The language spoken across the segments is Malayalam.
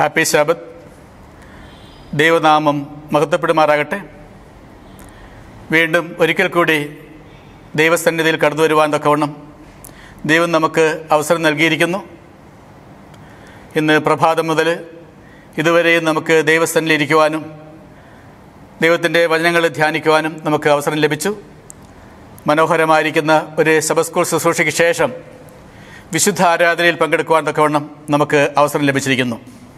ഹാപ്പി ശാബത്ത് ദൈവനാമം മഹത്വപ്പെടുമാറാകട്ടെ വീണ്ടും ഒരിക്കൽ കൂടി ദൈവസന്നിധിയിൽ കടന്നു വരുവാൻ തക്കവണ്ണം ദൈവം നമുക്ക് അവസരം നൽകിയിരിക്കുന്നു ഇന്ന് പ്രഭാതം മുതൽ ഇതുവരെയും നമുക്ക് ദൈവസന്നിധിയിൽ ഇരിക്കുവാനും ദൈവത്തിൻ്റെ വചനങ്ങൾ ധ്യാനിക്കുവാനും നമുക്ക് അവസരം ലഭിച്ചു മനോഹരമായിരിക്കുന്ന ഒരു സബസ്കൂൾ ശുശ്രൂഷയ്ക്ക് ശേഷം വിശുദ്ധ ആരാധനയിൽ പങ്കെടുക്കുവാൻ തക്കവണ്ണം നമുക്ക് അവസരം ലഭിച്ചിരിക്കുന്നു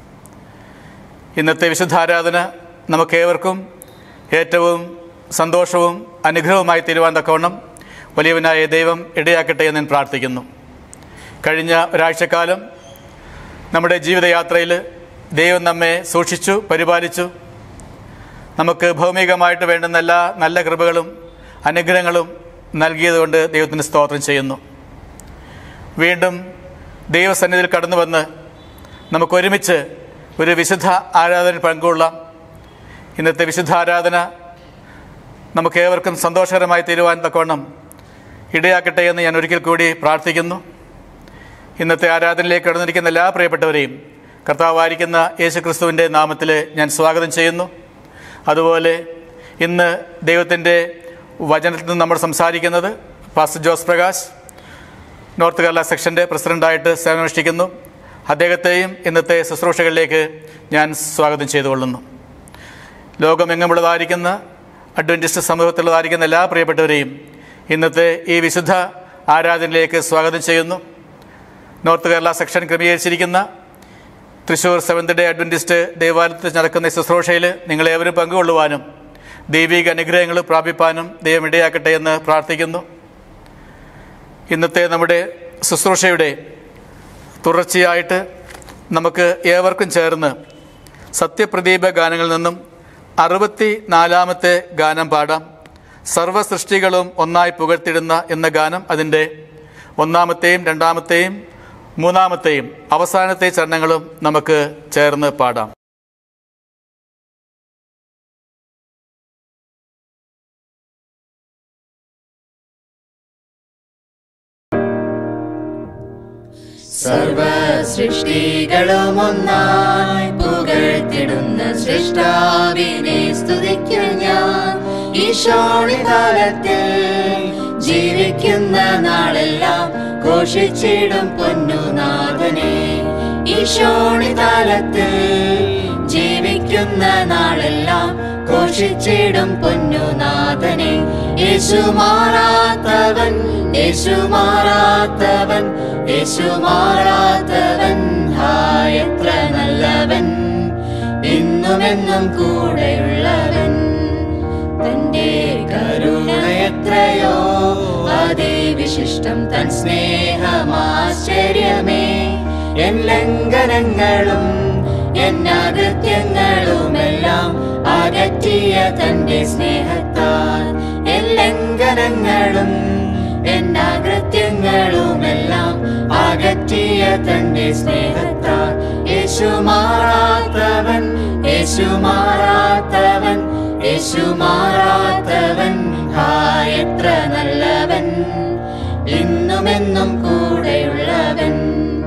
ഇന്നത്തെ വിശുദ്ധ ആരാധന നമുക്കേവർക്കും ഏറ്റവും സന്തോഷവും അനുഗ്രഹവുമായി തീരുവാൻ തക്കവണ്ണം വലിയവനായ ദൈവം ഇടയാക്കട്ടെ എന്ന് ഞാൻ പ്രാർത്ഥിക്കുന്നു കഴിഞ്ഞ ഒരാഴ്ചക്കാലം നമ്മുടെ ജീവിതയാത്രയിൽ ദൈവം നമ്മെ സൂക്ഷിച്ചു പരിപാലിച്ചു നമുക്ക് ഭൗമികമായിട്ട് വേണ്ടുന്ന എല്ലാ നല്ല കൃപകളും അനുഗ്രഹങ്ങളും നൽകിയതുകൊണ്ട് ദൈവത്തിന് സ്തോത്രം ചെയ്യുന്നു വീണ്ടും ദൈവസന്നിധിയിൽ കടന്നു വന്ന് നമുക്കൊരുമിച്ച് ഒരു വിശുദ്ധ ആരാധന പങ്കുകൊള്ളാം ഇന്നത്തെ വിശുദ്ധ ആരാധന നമുക്കേവർക്കും സന്തോഷകരമായി തീരുവാൻ തക്കവണ്ണം ഇടയാക്കട്ടെ എന്ന് ഞാൻ ഒരിക്കൽ കൂടി പ്രാർത്ഥിക്കുന്നു ഇന്നത്തെ ആരാധനയിലേക്ക് കടന്നിരിക്കുന്ന എല്ലാ പ്രിയപ്പെട്ടവരെയും കർത്താവായിരിക്കുന്ന യേശു ക്രിസ്തുവിൻ്റെ നാമത്തിൽ ഞാൻ സ്വാഗതം ചെയ്യുന്നു അതുപോലെ ഇന്ന് ദൈവത്തിൻ്റെ വചനത്തിൽ നിന്ന് നമ്മൾ സംസാരിക്കുന്നത് pastor Jose Prakash north Kerala സെക്ഷൻ്റെ പ്രസിഡൻ്റായിട്ട് സേവനമനുഷ്ഠിക്കുന്നു അദ്ദേഹത്തെയും ഇന്നത്തെ ശുശ്രൂഷകളിലേക്ക് ഞാൻ സ്വാഗതം ചെയ്തുകൊള്ളുന്നു ലോകമെങ്ങുമുള്ളതായിരിക്കുന്ന അഡ്വൻറ്റിസ്റ്റ് സമൂഹത്തിലുള്ളതായിരിക്കുന്ന എല്ലാ പ്രിയപ്പെട്ടവരെയും ഇന്നത്തെ ഈ വിശുദ്ധ ആരാധനയിലേക്ക് സ്വാഗതം ചെയ്യുന്നു നോർത്ത് കേരള സെക്ഷൻ ക്രമീകരിച്ചിരിക്കുന്ന തൃശ്ശൂർ സെവൻത് ഡേ അഡ്വൻറ്റിസ്റ്റ് ദേവാലയത്തിൽ നടക്കുന്ന ഈ ശുശ്രൂഷയിൽ നിങ്ങളേവരും പങ്കുകൊള്ളുവാനും ദൈവിക അനുഗ്രഹങ്ങൾ പ്രാപിപ്പാനും ദൈവം ഇടയാക്കട്ടെ എന്ന് പ്രാർത്ഥിക്കുന്നു ഇന്നത്തെ നമ്മുടെ ശുശ്രൂഷയുടെ തുടർച്ചയായിട്ട് നമുക്ക് ഏവർക്കും ചേർന്ന് സത്യപ്രദീപ ഗാനങ്ങളിൽ നിന്നും അറുപത്തി നാലാമത്തെ ഗാനം പാടാം സർവ്വ സൃഷ്ടികളും ഒന്നായി പുകഴ്ത്തിടുന്ന എന്ന ഗാനം അതിൻ്റെ ഒന്നാമത്തെയും രണ്ടാമത്തെയും മൂന്നാമത്തെയും അവസാനത്തെ ചരണങ്ങളും നമുക്ക് ചേർന്ന് പാടാം സർവ സൃഷ്ടികളും ഒന്നായി പുകഴ്ത്തിടുന്ന സൃഷ്ടാവിനെ സ്തുതിക്കും ഞാൻ ഈശോണികാലത്തിൽ ജീവിക്കുന്ന നാളെല്ലാം ഘോഷിച്ചിടും പൊന്നുനാഥനെ ഈശോണികാലത്തിൽ ജീവിക്കുന്ന നാളെല്ലാം ഘോഷിച്ചിടും പൊന്നുനാഥനെ യേശു മാറാത്തവൻ യേശു മാറാത്തവൻ യേശു മാറാത്തവൻ ഹായ് എത്ര നല്ലവൻ ഇന്നുമെന്നും കൂടെയുള്ളവൻ തന്റെ കരുണ എത്രയോ അതിവിശിഷ്ടം തൻ സ്നേഹമാശ്ചര്യമേ എൻ ലംഘനങ്ങളും എന്നാകൃത്യങ്ങളുമെല്ലാം അകറ്റിയ തന്റെ സ്നേഹത്താൽ എൻ ലംഘനങ്ങളും എന്നാകൃത്യങ്ങളുമെല്ലാം അകറ്റിയ തന്റെ സ്നേഹത്താൽ യേശു മാറാത്തവൻ യേശു മാറാത്തവൻ യേശു മാറാത്തവൻ ഹായ് എത്ര നല്ലവൻ ഇന്നുമെന്നും കൂടെയുള്ളവൻ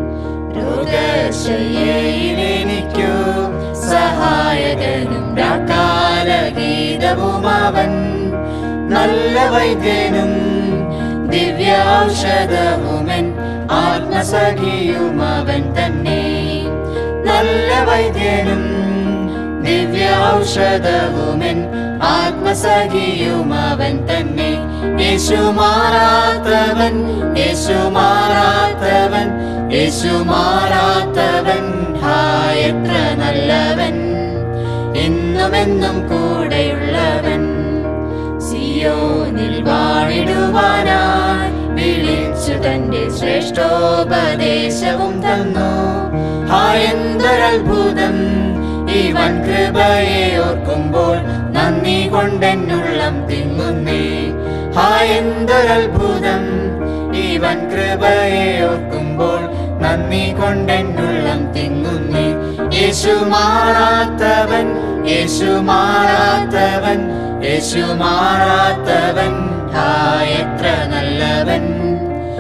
രോഗശയ്യയിലെനിക്കു സഹായകനും രാക്കാലഗീതവും അവൻ നല്ല വൈദ്യനും ദിവ്യ ഔഷധവുമൻ ആത്മസഖിയും അവൻ തന്നെ നല്ല വൈദ്യനും ദിവ്യ ഔഷധവുമൻ ആത്മസഖിയും അവൻ തന്നെ യേശു മാറാത്തവൻ യേശു മാറാത്തവൻ യേശു മാറാത്തവൻ ഹായ് എത്ര നല്ലവൻ എന്നുമെന്നും കൂടെയുള്ളവൻ സിയോനിൽ വാണിടുവാനായി വിളിച്ചു തന്റെ ശ്രേഷ്ഠോപദേശവും തന്നു ഹായ് എന്തൊരത്ഭുതം ഇവൻ കൃപയെ ഓർക്കുമ്പോൾ നന്ദി കൊണ്ടെന്നുള്ളം തിങ്ങുന്നേ ഹായ് എന്തൊരത്ഭുതം ഇവൻ കൃപയെ ഓർക്കുമ്പോൾ നന്ദി കൊണ്ടെന്നുള്ളം തിങ്ങുന്നേ യേശു മാറാത്തവൻ യേശു മാറാത്തവൻ യേശു മാറാത്തവൻ ഹായ് എത്ര നല്ലവൻ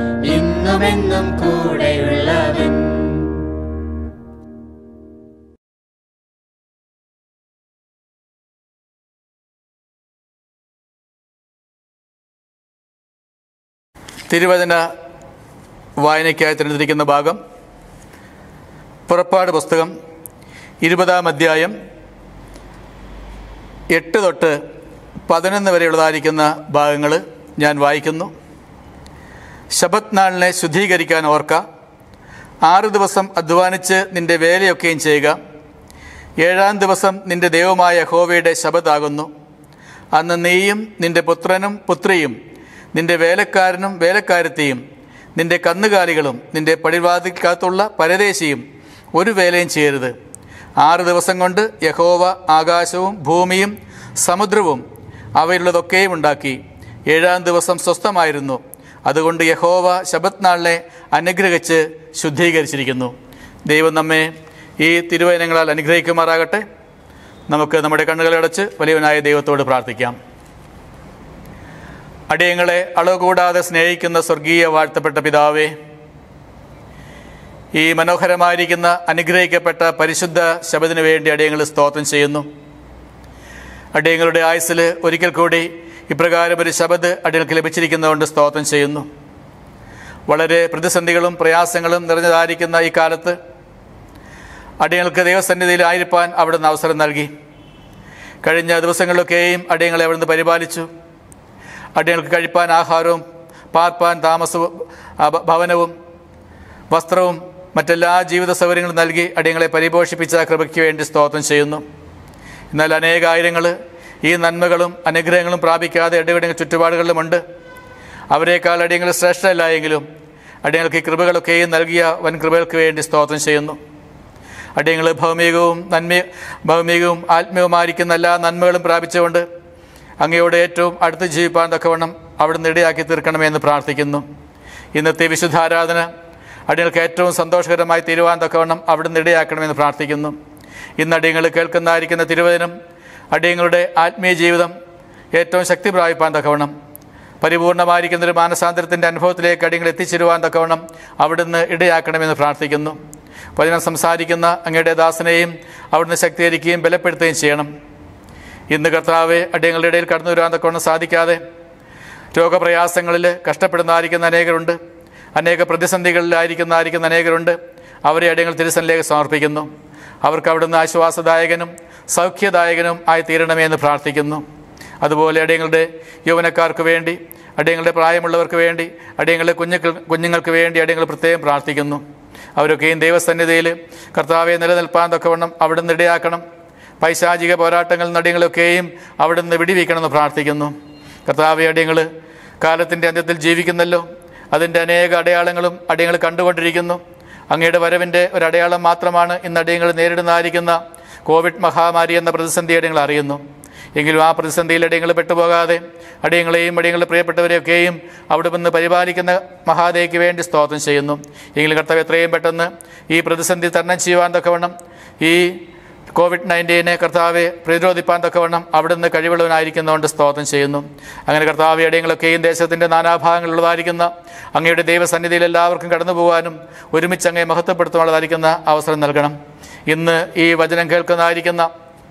ഇന്നുമെന്നും കൂടെയുള്ളവൻ തിരുവചന വായനയ്ക്കായി തിരഞ്ഞെടുത്തിരിക്കുന്ന ഭാഗം പുറപ്പാട് പുസ്തകം ഇരുപതാം അധ്യായം എട്ട് തൊട്ട് പതിനൊന്ന് വരെയുള്ളതായിരിക്കുന്ന ഭാഗങ്ങൾ ഞാൻ വായിക്കുന്നു ശബത് നാളിനെ ശുദ്ധീകരിക്കാൻ ഓർക്ക ആറ് ദിവസം അധ്വാനിച്ച് നിന്റെ വേലയൊക്കെയും ചെയ്യുക ഏഴാം ദിവസം നിന്റെ ദൈവമായ യഹോവയുടെ ശബദാകുന്നു അന്ന് നീയും നിന്റെ പുത്രനും പുത്രിയും നിന്റെ വേലക്കാരനും വേലക്കാരത്തെയും നിന്റെ കന്നുകാലികളും നിന്റെ പടിവാതിക്കകത്തുള്ള പരദേശിയും ഒരു വേലയും ചെയ്യരുത് ആറ് ദിവസം കൊണ്ട് യഹോവ ആകാശവും ഭൂമിയും സമുദ്രവും അവയിലുള്ളതൊക്കെയും ഉണ്ടാക്കി ഏഴാം ദിവസം സ്വസ്ഥമായിരുന്നു അതുകൊണ്ട് യഹോവ ശബത് നാളിനെ അനുഗ്രഹിച്ച് ശുദ്ധീകരിച്ചിരിക്കുന്നു ദൈവം നമ്മെ ഈ തിരുവചനങ്ങളാൽ അനുഗ്രഹിക്കുമാറാകട്ടെ നമുക്ക് നമ്മുടെ കണ്ണുകളടച്ച് വലിയവനായ ദൈവത്തോട് പ്രാർത്ഥിക്കാം അടിയങ്ങളെ അളവ് കൂടാതെ സ്നേഹിക്കുന്ന സ്വർഗീയ വാഴ്ത്തപ്പെട്ട പിതാവേ ഈ മനോഹരമായിരിക്കുന്ന അനുഗ്രഹിക്കപ്പെട്ട പരിശുദ്ധ ശബദിനു വേണ്ടി അടിയങ്ങൾ സ്തോത്രം ചെയ്യുന്നു അടിയങ്ങളുടെ ആയുസ്സിൽ ഒരിക്കൽ കൂടി ഇപ്രകാരം ഒരു ശബദ് അടിയങ്ങൾക്ക് ലഭിച്ചിരിക്കുന്നതുകൊണ്ട് സ്തോത്രം ചെയ്യുന്നു വളരെ പ്രതിസന്ധികളും പ്രയാസങ്ങളും നിറഞ്ഞതായിരിക്കുന്ന ഈ കാലത്ത് അടിയങ്ങൾക്ക് ദൈവസന്നിധിയിൽ ആയിരിക്കാൻ അവിടുന്ന് അവസരം നൽകി കഴിഞ്ഞ ദിവസങ്ങളിലൊക്കെയും അടിയങ്ങളെ അവിടുന്ന് പരിപാലിച്ചു അടിയങ്ങൾക്ക് കഴിപ്പാൻ ആഹാരവും പാർപ്പാൻ താമസവും ആ, ഭ- ഭവനവും വസ്ത്രവും മറ്റെല്ലാ ജീവിത സൗകര്യങ്ങളും നൽകി അടിയങ്ങളെ പരിപോഷിപ്പിച്ച കൃപയ്ക്ക് വേണ്ടി സ്തോത്രം ചെയ്യുന്നു എന്നാൽ അനേകായിരങ്ങൾ ഈ നന്മകളും അനുഗ്രഹങ്ങളും പ്രാപിക്കാതെ ഇടവിടങ്ങൾ ചുറ്റുപാടുകളിലുമുണ്ട് അവരെക്കാൾ അടിയങ്ങൾ ശ്രേഷ്ഠമല്ല എങ്കിലും അടിയങ്ങൾക്ക് ഈ കൃപകളൊക്കെയും നൽകിയ വൻ കൃപകൾക്ക് വേണ്ടി സ്തോത്രം ചെയ്യുന്നു അടിയങ്ങൾ ഭൗമികവും നന്മ ഭൗമികവും ആത്മീയവുമായിരിക്കുന്ന എല്ലാ നന്മകളും പ്രാപിച്ചുകൊണ്ട് അങ്ങയോട് ഏറ്റവും അടുത്ത് ജീവിപ്പാൻ തക്കവണ്ണം അവിടുന്ന് ഇടയാക്കി തീർക്കണമെന്ന് പ്രാർത്ഥിക്കുന്നു ഇന്നത്തെ വിശുദ്ധാരാധന അടിയങ്ങൾക്ക് ഏറ്റവും സന്തോഷകരമായി തീരുവാൻ തക്കവണ്ണം അവിടുന്ന് ഇടയാക്കണമെന്ന് പ്രാർത്ഥിക്കുന്നു ഇന്ന് അടിയങ്ങൾ കേൾക്കുന്നതായിരിക്കുന്ന തിരുവചനം അടിയങ്ങളുടെ ആത്മീയ ജീവിതം ഏറ്റവും ശക്തി പ്രാപിപ്പാൻ തക്കവണ്ണം പരിപൂർണമായിരിക്കുന്ന ഒരു മാനസാന്തരത്തിൻ്റെ അനുഭവത്തിലേക്ക് അടിയങ്ങൾ എത്തിച്ചേരുവാൻ തക്കവണ്ണം അവിടുന്ന് ഇടയാക്കണമെന്ന് പ്രാർത്ഥിക്കുന്നു വചനം സംസാരിക്കുന്ന അങ്ങയുടെ ദാസനെയും അവിടുന്ന് ശക്തീകരിക്കുകയും ബലപ്പെടുത്തുകയും ചെയ്യണം ഇന്ന് കർത്താവെ അടിയങ്ങളുടെ ഇടയിൽ കടന്നു വരാൻ തക്കവണ്ണം സാധിക്കാതെ രോഗപ്രയാസങ്ങളിൽ കഷ്ടപ്പെടുന്നതായിരിക്കുന്ന അനേകരുണ്ട് അനേക പ്രതിസന്ധികളിലായിരിക്കുന്നതായിരിക്കുന്ന അനേകരുണ്ട് അവരെ അടിയങ്ങൾ തിരുസനിലേക്ക് സമർപ്പിക്കുന്നു അവർക്ക് അവിടുന്ന് ആശ്വാസദായകനും സൗഖ്യദായകനും ആയി തീരണമേ എന്ന് പ്രാർത്ഥിക്കുന്നു അതുപോലെ അടിയങ്ങളുടെ യൗവനക്കാർക്ക് വേണ്ടി അടിയങ്ങളുടെ പ്രായമുള്ളവർക്ക് വേണ്ടി അടിയങ്ങളുടെ കുഞ്ഞുങ്ങൾ കുഞ്ഞുങ്ങൾക്ക് വേണ്ടി അടിയങ്ങൾ പ്രത്യേകം പ്രാർത്ഥിക്കുന്നു അവരൊക്കെയും ദൈവസന്നിധിയിൽ കർത്താവെ നിലനിൽപ്പാൻ തക്കവണ്ണം അവിടുന്ന് ഇടയാക്കണം പൈശാചിക പോരാട്ടങ്ങളിൽ നടികളൊക്കെയും അവിടുന്ന് വിടിവിക്കണമെന്ന് പ്രാർത്ഥിക്കുന്നു കർത്താവെ അടിയങ്ങൾ കാലത്തിൻ്റെ അന്ത്യത്തിൽ ജീവിക്കുന്നല്ലോ അതിൻ്റെ അനേക അടയാളങ്ങളും അടിയങ്ങൾ കണ്ടുകൊണ്ടിരിക്കുന്നു അങ്ങയുടെ വരവിൻ്റെ ഒരു അടയാളം മാത്രമാണ് ഇന്ന് അടിയങ്ങൾ നേരിടുന്നതായിരിക്കുന്ന കോവിഡ് മഹാമാരി എന്ന പ്രതിസന്ധി അടിയങ്ങൾ അറിയുന്നു എങ്കിലും ആ പ്രതിസന്ധിയിൽ അടിയങ്ങൾ പെട്ടുപോകാതെ അടിയങ്ങളെയും അടിയങ്ങളുടെ പ്രിയപ്പെട്ടവരെയൊക്കെയും അവിടെ നിന്ന് പരിപാലിക്കുന്ന മഹാദേയ്ക്ക് വേണ്ടി സ്തോത്രം ചെയ്യുന്നു എങ്കിലും കർത്താവ് എത്രയും പെട്ടെന്ന് ഈ പ്രതിസന്ധി തരണം ചെയ്യുവാൻ തക്കവണ്ണം ഈ കോവിഡ് നയൻറ്റീനെ കർത്താവെ പ്രതിരോധിപ്പാൻ തക്കവണ്ണം അവിടുന്ന് കഴിവുള്ളവനായിരിക്കുന്നതുകൊണ്ട് സ്തോത്രം ചെയ്യുന്നു അങ്ങനെ കർത്താവ് ഇടയങ്ങളൊക്കെയും ദേശത്തിൻ്റെ നാനാഭാഗങ്ങളിലുള്ളതായിരിക്കുന്ന അങ്ങയുടെ ദൈവസന്നിധിയിൽ എല്ലാവർക്കും കടന്നു പോകാനും ഒരുമിച്ച് അങ്ങയെ മഹത്വപ്പെടുത്തുവാനുള്ളതായിരിക്കുന്ന അവസരം നൽകണം ഇന്ന് ഈ വചനം കേൾക്കുന്നതായിരിക്കുന്ന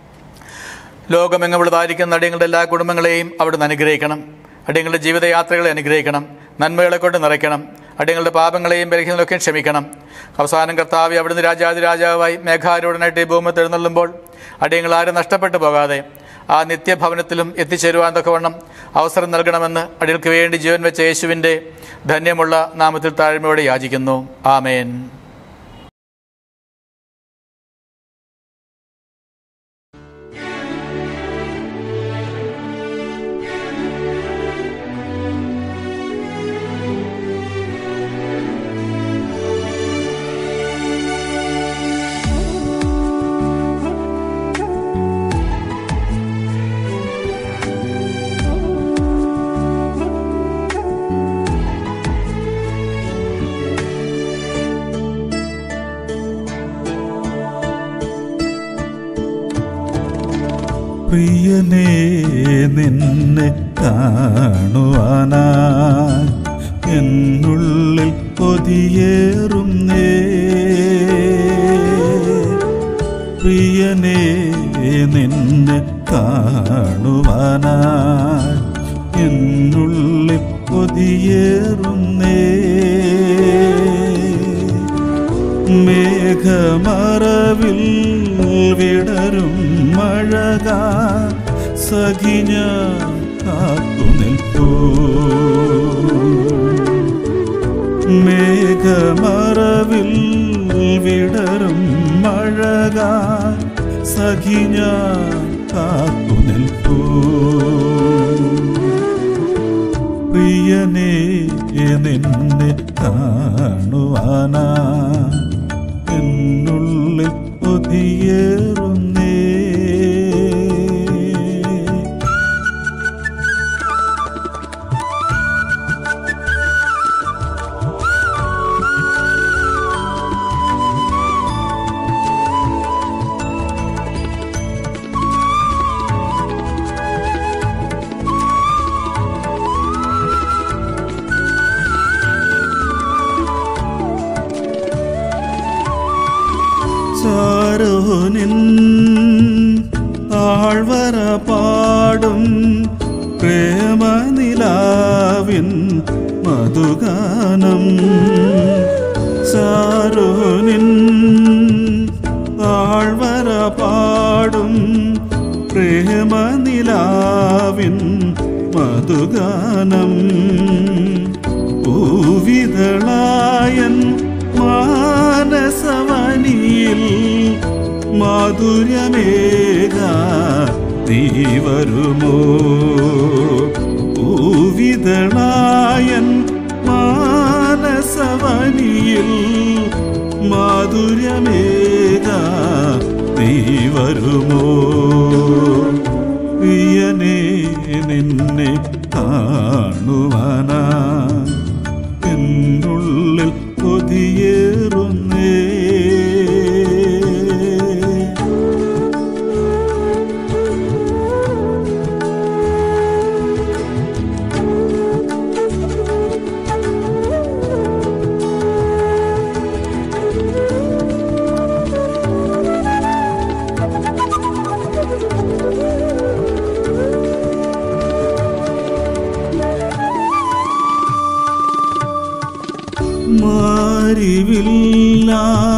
ലോകമെങ്ങുള്ളതായിരിക്കുന്ന അടിയങ്ങളുടെ എല്ലാ കുടുംബങ്ങളെയും അവിടുന്ന് അനുഗ്രഹിക്കണം അടിയങ്ങളുടെ ജീവിതയാത്രകളെ അനുഗ്രഹിക്കണം നന്മകളെ കൊണ്ട് നിറയ്ക്കണം അടിയങ്ങളുടെ പാപങ്ങളെയും ബലഹീനതയൊക്കെയും ക്ഷമിക്കണം അവസാനം കർത്താവി അവിടുന്ന് രാജാതി രാജാവായി മേഘാരൂഢനായിട്ട് ഈ ഭൂമി എഴുന്നള്ളുമ്പോൾ അടിയങ്ങൾ ആരും നഷ്ടപ്പെട്ടു പോകാതെ ആ നിത്യഭവനത്തിലും എത്തിച്ചേരുവാൻ തക്കവണ്ണം അവസരം നൽകണമെന്ന് അടിയൾക്ക് വേണ്ടി ജീവൻ വെച്ച യേശുവിൻ്റെ ധന്യമുള്ള നാമത്തിൽ താഴ്മയോടെ യാചിക്കുന്നു ആമേൻ പ്രിയനേ നിന്നെ കാണുവാനാ എന്നുള്ളിൽ കൊതിയേറുന്നേ പ്രിയനേ നിന്നെ കാണുവാനാ എന്നുള്ളിൽ കൊതിയേറുന്നേ കൊതിയേറുന്നേ മേഘമറവിൽ വിടരും മഴക സഖിഞ്ഞ കാത്തു നിൽപ്പൂ മേഘമറവിൽ വിടരും മഴക സഖിഞ്ഞ കാത്തു നിൽപ്പൂ പ്രിയനേ നിന്നെ കാണുവാനാ എന്നുള്ളിൽ ഒതിയേറുന്നേ ചാരോനിൻ താഴ്വര പാടും പ്രേമനിലാവിൻ മധുഗാനം ചാരോനിൻ താഴ്വര പാടും പ്രേമനിലാവിൻ മധുഗാനം പൂവിതളായൻ മാനസവനിയിൽ മാധുര്യമേക നീ വരുമോ പൂവിതളായൻ മാനസവനിയിൽ മാധുര്യമേക നീ വരുമോ പ്രിയനേ നിന്നെ കാണുവാനാ എന്നുള്ളിൽ കൊതിയേറുന്നേ മാരിവില്ല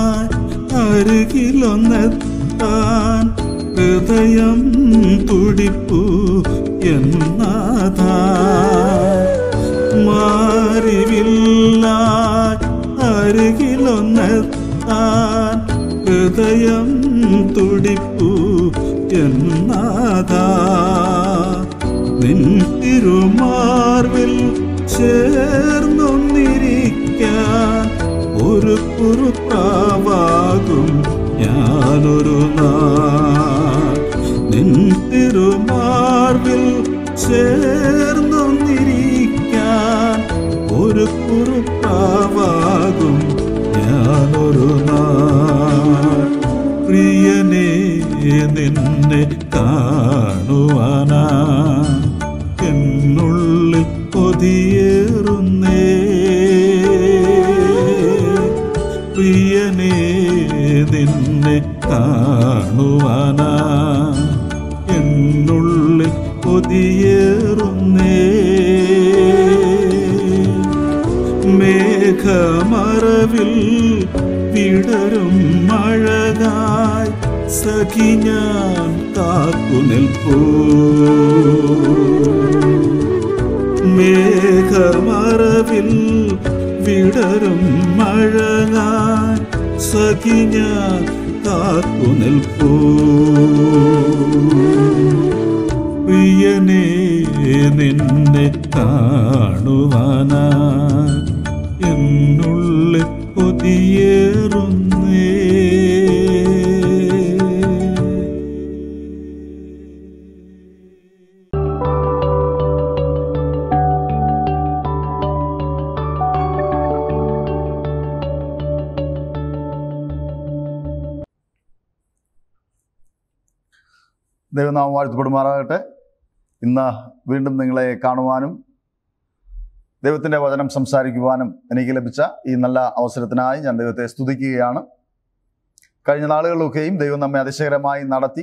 അരുകിലൊന്നെത്താൻ ഹൃദയം തുടിപ്പു എന്നാഥ മാരിവില്ല അരുകിലൊന്നെത്താൻ ഹൃദയം തുടിപ്പു എന്നാഥ നിൻ തിരുമാർവിൽ ചേർന്നൊന്നിരിക്കാൻ ഒരു കുറുപ്രാവാകും ഞാനൊരു നാൾ നിൻ തിരുമാർവിൽ ചേർന്നൊന്നിരിക്കാൻ ഒരു കുറുപ്രാവാകും ഞാനൊരു നാൾ പ്രിയനേ നിന്നെ കാണുവാനാ എന്നുള്ളിൽ കൊതിയേറുന്നേ പ്രിയനേ നിന്നെ കാണുവാനാ എന്നുള്ളിൽ കൊതിയേറുന്നേ മേഘമറവിൽ വിടരും മഴകായി സഖി ഞാൻ കാത്തു നിൽപ്പൂ മേഘമറവിൽ വിടരും മഴകായി സഖി ഞാൻ കാത്തു നിൽപ്പൂ പ്രിയനേ നിന്നെ കാണുവാനാ എന്നുള്ളിൽ കൊതിയേറുന്നേ ദൈവനാമം വാഴ്ത്തപ്പെടുമാറാകട്ടെ ഇന്ന് വീണ്ടും നിങ്ങളെ കാണുവാനും ദൈവത്തിൻ്റെ വചനം സംസാരിക്കുവാനും എനിക്ക് ലഭിച്ച ഈ നല്ല അവസരത്തിനായി ഞാൻ ദൈവത്തെ സ്തുതിക്കുകയാണ് കഴിഞ്ഞ നാളുകളിലൊക്കെയും ദൈവം നമ്മെ അതിശയകരമായി നടത്തി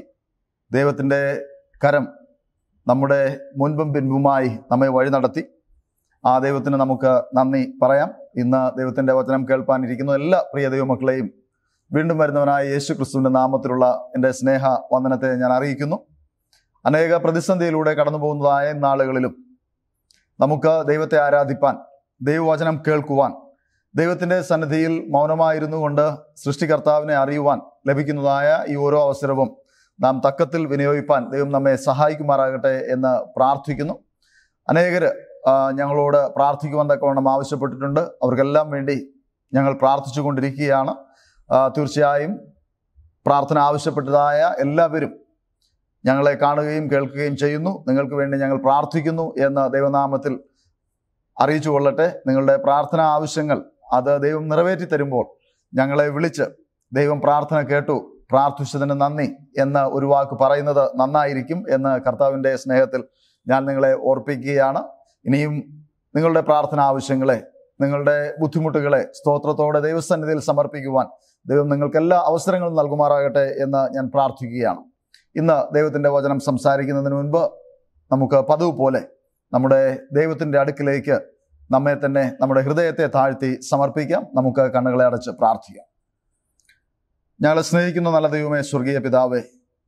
ദൈവത്തിൻ്റെ കരം നമ്മുടെ മുൻപും പിൻപുമായി നമ്മെ വഴി നടത്തി ആ ദൈവത്തിന് നമുക്ക് നന്ദി പറയാം ഇന്ന് ദൈവത്തിന്റെ വചനം കേൾപ്പാനിരിക്കുന്ന എല്ലാ പ്രിയ ദൈവമക്കളെയും വീണ്ടും വരുന്നവനായ യേശു ക്രിസ്തുവിന്റെ നാമത്തിലുള്ള എൻ്റെ സ്നേഹ വന്ദനത്തെ ഞാൻ അറിയിക്കുന്നു അനേക പ്രതിസന്ധിയിലൂടെ കടന്നു പോകുന്നതായ നാളുകളിലും നമുക്ക് ദൈവത്തെ ആരാധിപ്പാൻ ദൈവവചനം കേൾക്കുവാൻ ദൈവത്തിന്റെ സന്നിധിയിൽ മൗനമായിരുന്നു കൊണ്ട് സൃഷ്ടികർത്താവിനെ അറിയുവാൻ ലഭിക്കുന്നതായ ഈ ഓരോ അവസരവും നാം തക്കത്തിൽ വിനിയോഗിപ്പാൻ ദൈവം നമ്മെ സഹായിക്കുമാറാകട്ടെ എന്ന് പ്രാർത്ഥിക്കുന്നു അനേകര് ആ, ഞങ്ങളോട് പ്രാർത്ഥിക്കുവാൻ തക്കവണ്ണം ആവശ്യപ്പെട്ടിട്ടുണ്ട് അവർക്കെല്ലാം വേണ്ടി ഞങ്ങൾ പ്രാർത്ഥിച്ചു കൊണ്ടിരിക്കുകയാണ് ആ, തീർച്ചയായും പ്രാർത്ഥന ആവശ്യപ്പെട്ടതായ എല്ലാവരും ഞങ്ങളെ കാണുകയും കേൾക്കുകയും ചെയ്യുന്നു നിങ്ങൾക്ക് വേണ്ടി ഞങ്ങൾ പ്രാർത്ഥിക്കുന്നു എന്ന് ദൈവനാമത്തിൽ അറിയിച്ചു കൊള്ളട്ടെ നിങ്ങളുടെ പ്രാർത്ഥന ആവശ്യങ്ങൾ അത് ദൈവം നിറവേറ്റി തരുമ്പോൾ ഞങ്ങളെ വിളിച്ച് ദൈവം പ്രാർത്ഥന കേട്ടു പ്രാർത്ഥിച്ചതിന് നന്ദി എന്ന ഒരു വാക്ക് പറയുന്നത് നന്നായിരിക്കും എന്ന് കർത്താവിൻ്റെ സ്നേഹത്തിൽ ഞാൻ നിങ്ങളെ ഓർപ്പിക്കുകയാണ് ഇനിയും നിങ്ങളുടെ പ്രാർത്ഥന ആവശ്യങ്ങളെ നിങ്ങളുടെ ബുദ്ധിമുട്ടുകളെ സ്തോത്രത്തോടെ ദൈവസന്നിധിയിൽ സമർപ്പിക്കുവാൻ ദൈവം നിങ്ങൾക്ക് എല്ലാ അവസരങ്ങളും നൽകുമാറാകട്ടെ എന്ന് ഞാൻ പ്രാർത്ഥിക്കുകയാണ് ഇന്ന് ദൈവത്തിൻ്റെ വചനം സംസാരിക്കുന്നതിന് മുൻപ് നമുക്ക് പതിവ് പോലെ നമ്മുടെ ദൈവത്തിൻ്റെ അടുക്കിലേക്ക് നമ്മെ തന്നെ നമ്മുടെ ഹൃദയത്തെ താഴ്ത്തി സമർപ്പിക്കാം നമുക്ക് കണ്ണുകളെ അടച്ച് പ്രാർത്ഥിക്കാം ഞങ്ങളെ സ്നേഹിക്കുന്ന നല്ല ദൈവമേ സ്വർഗീയ പിതാവേ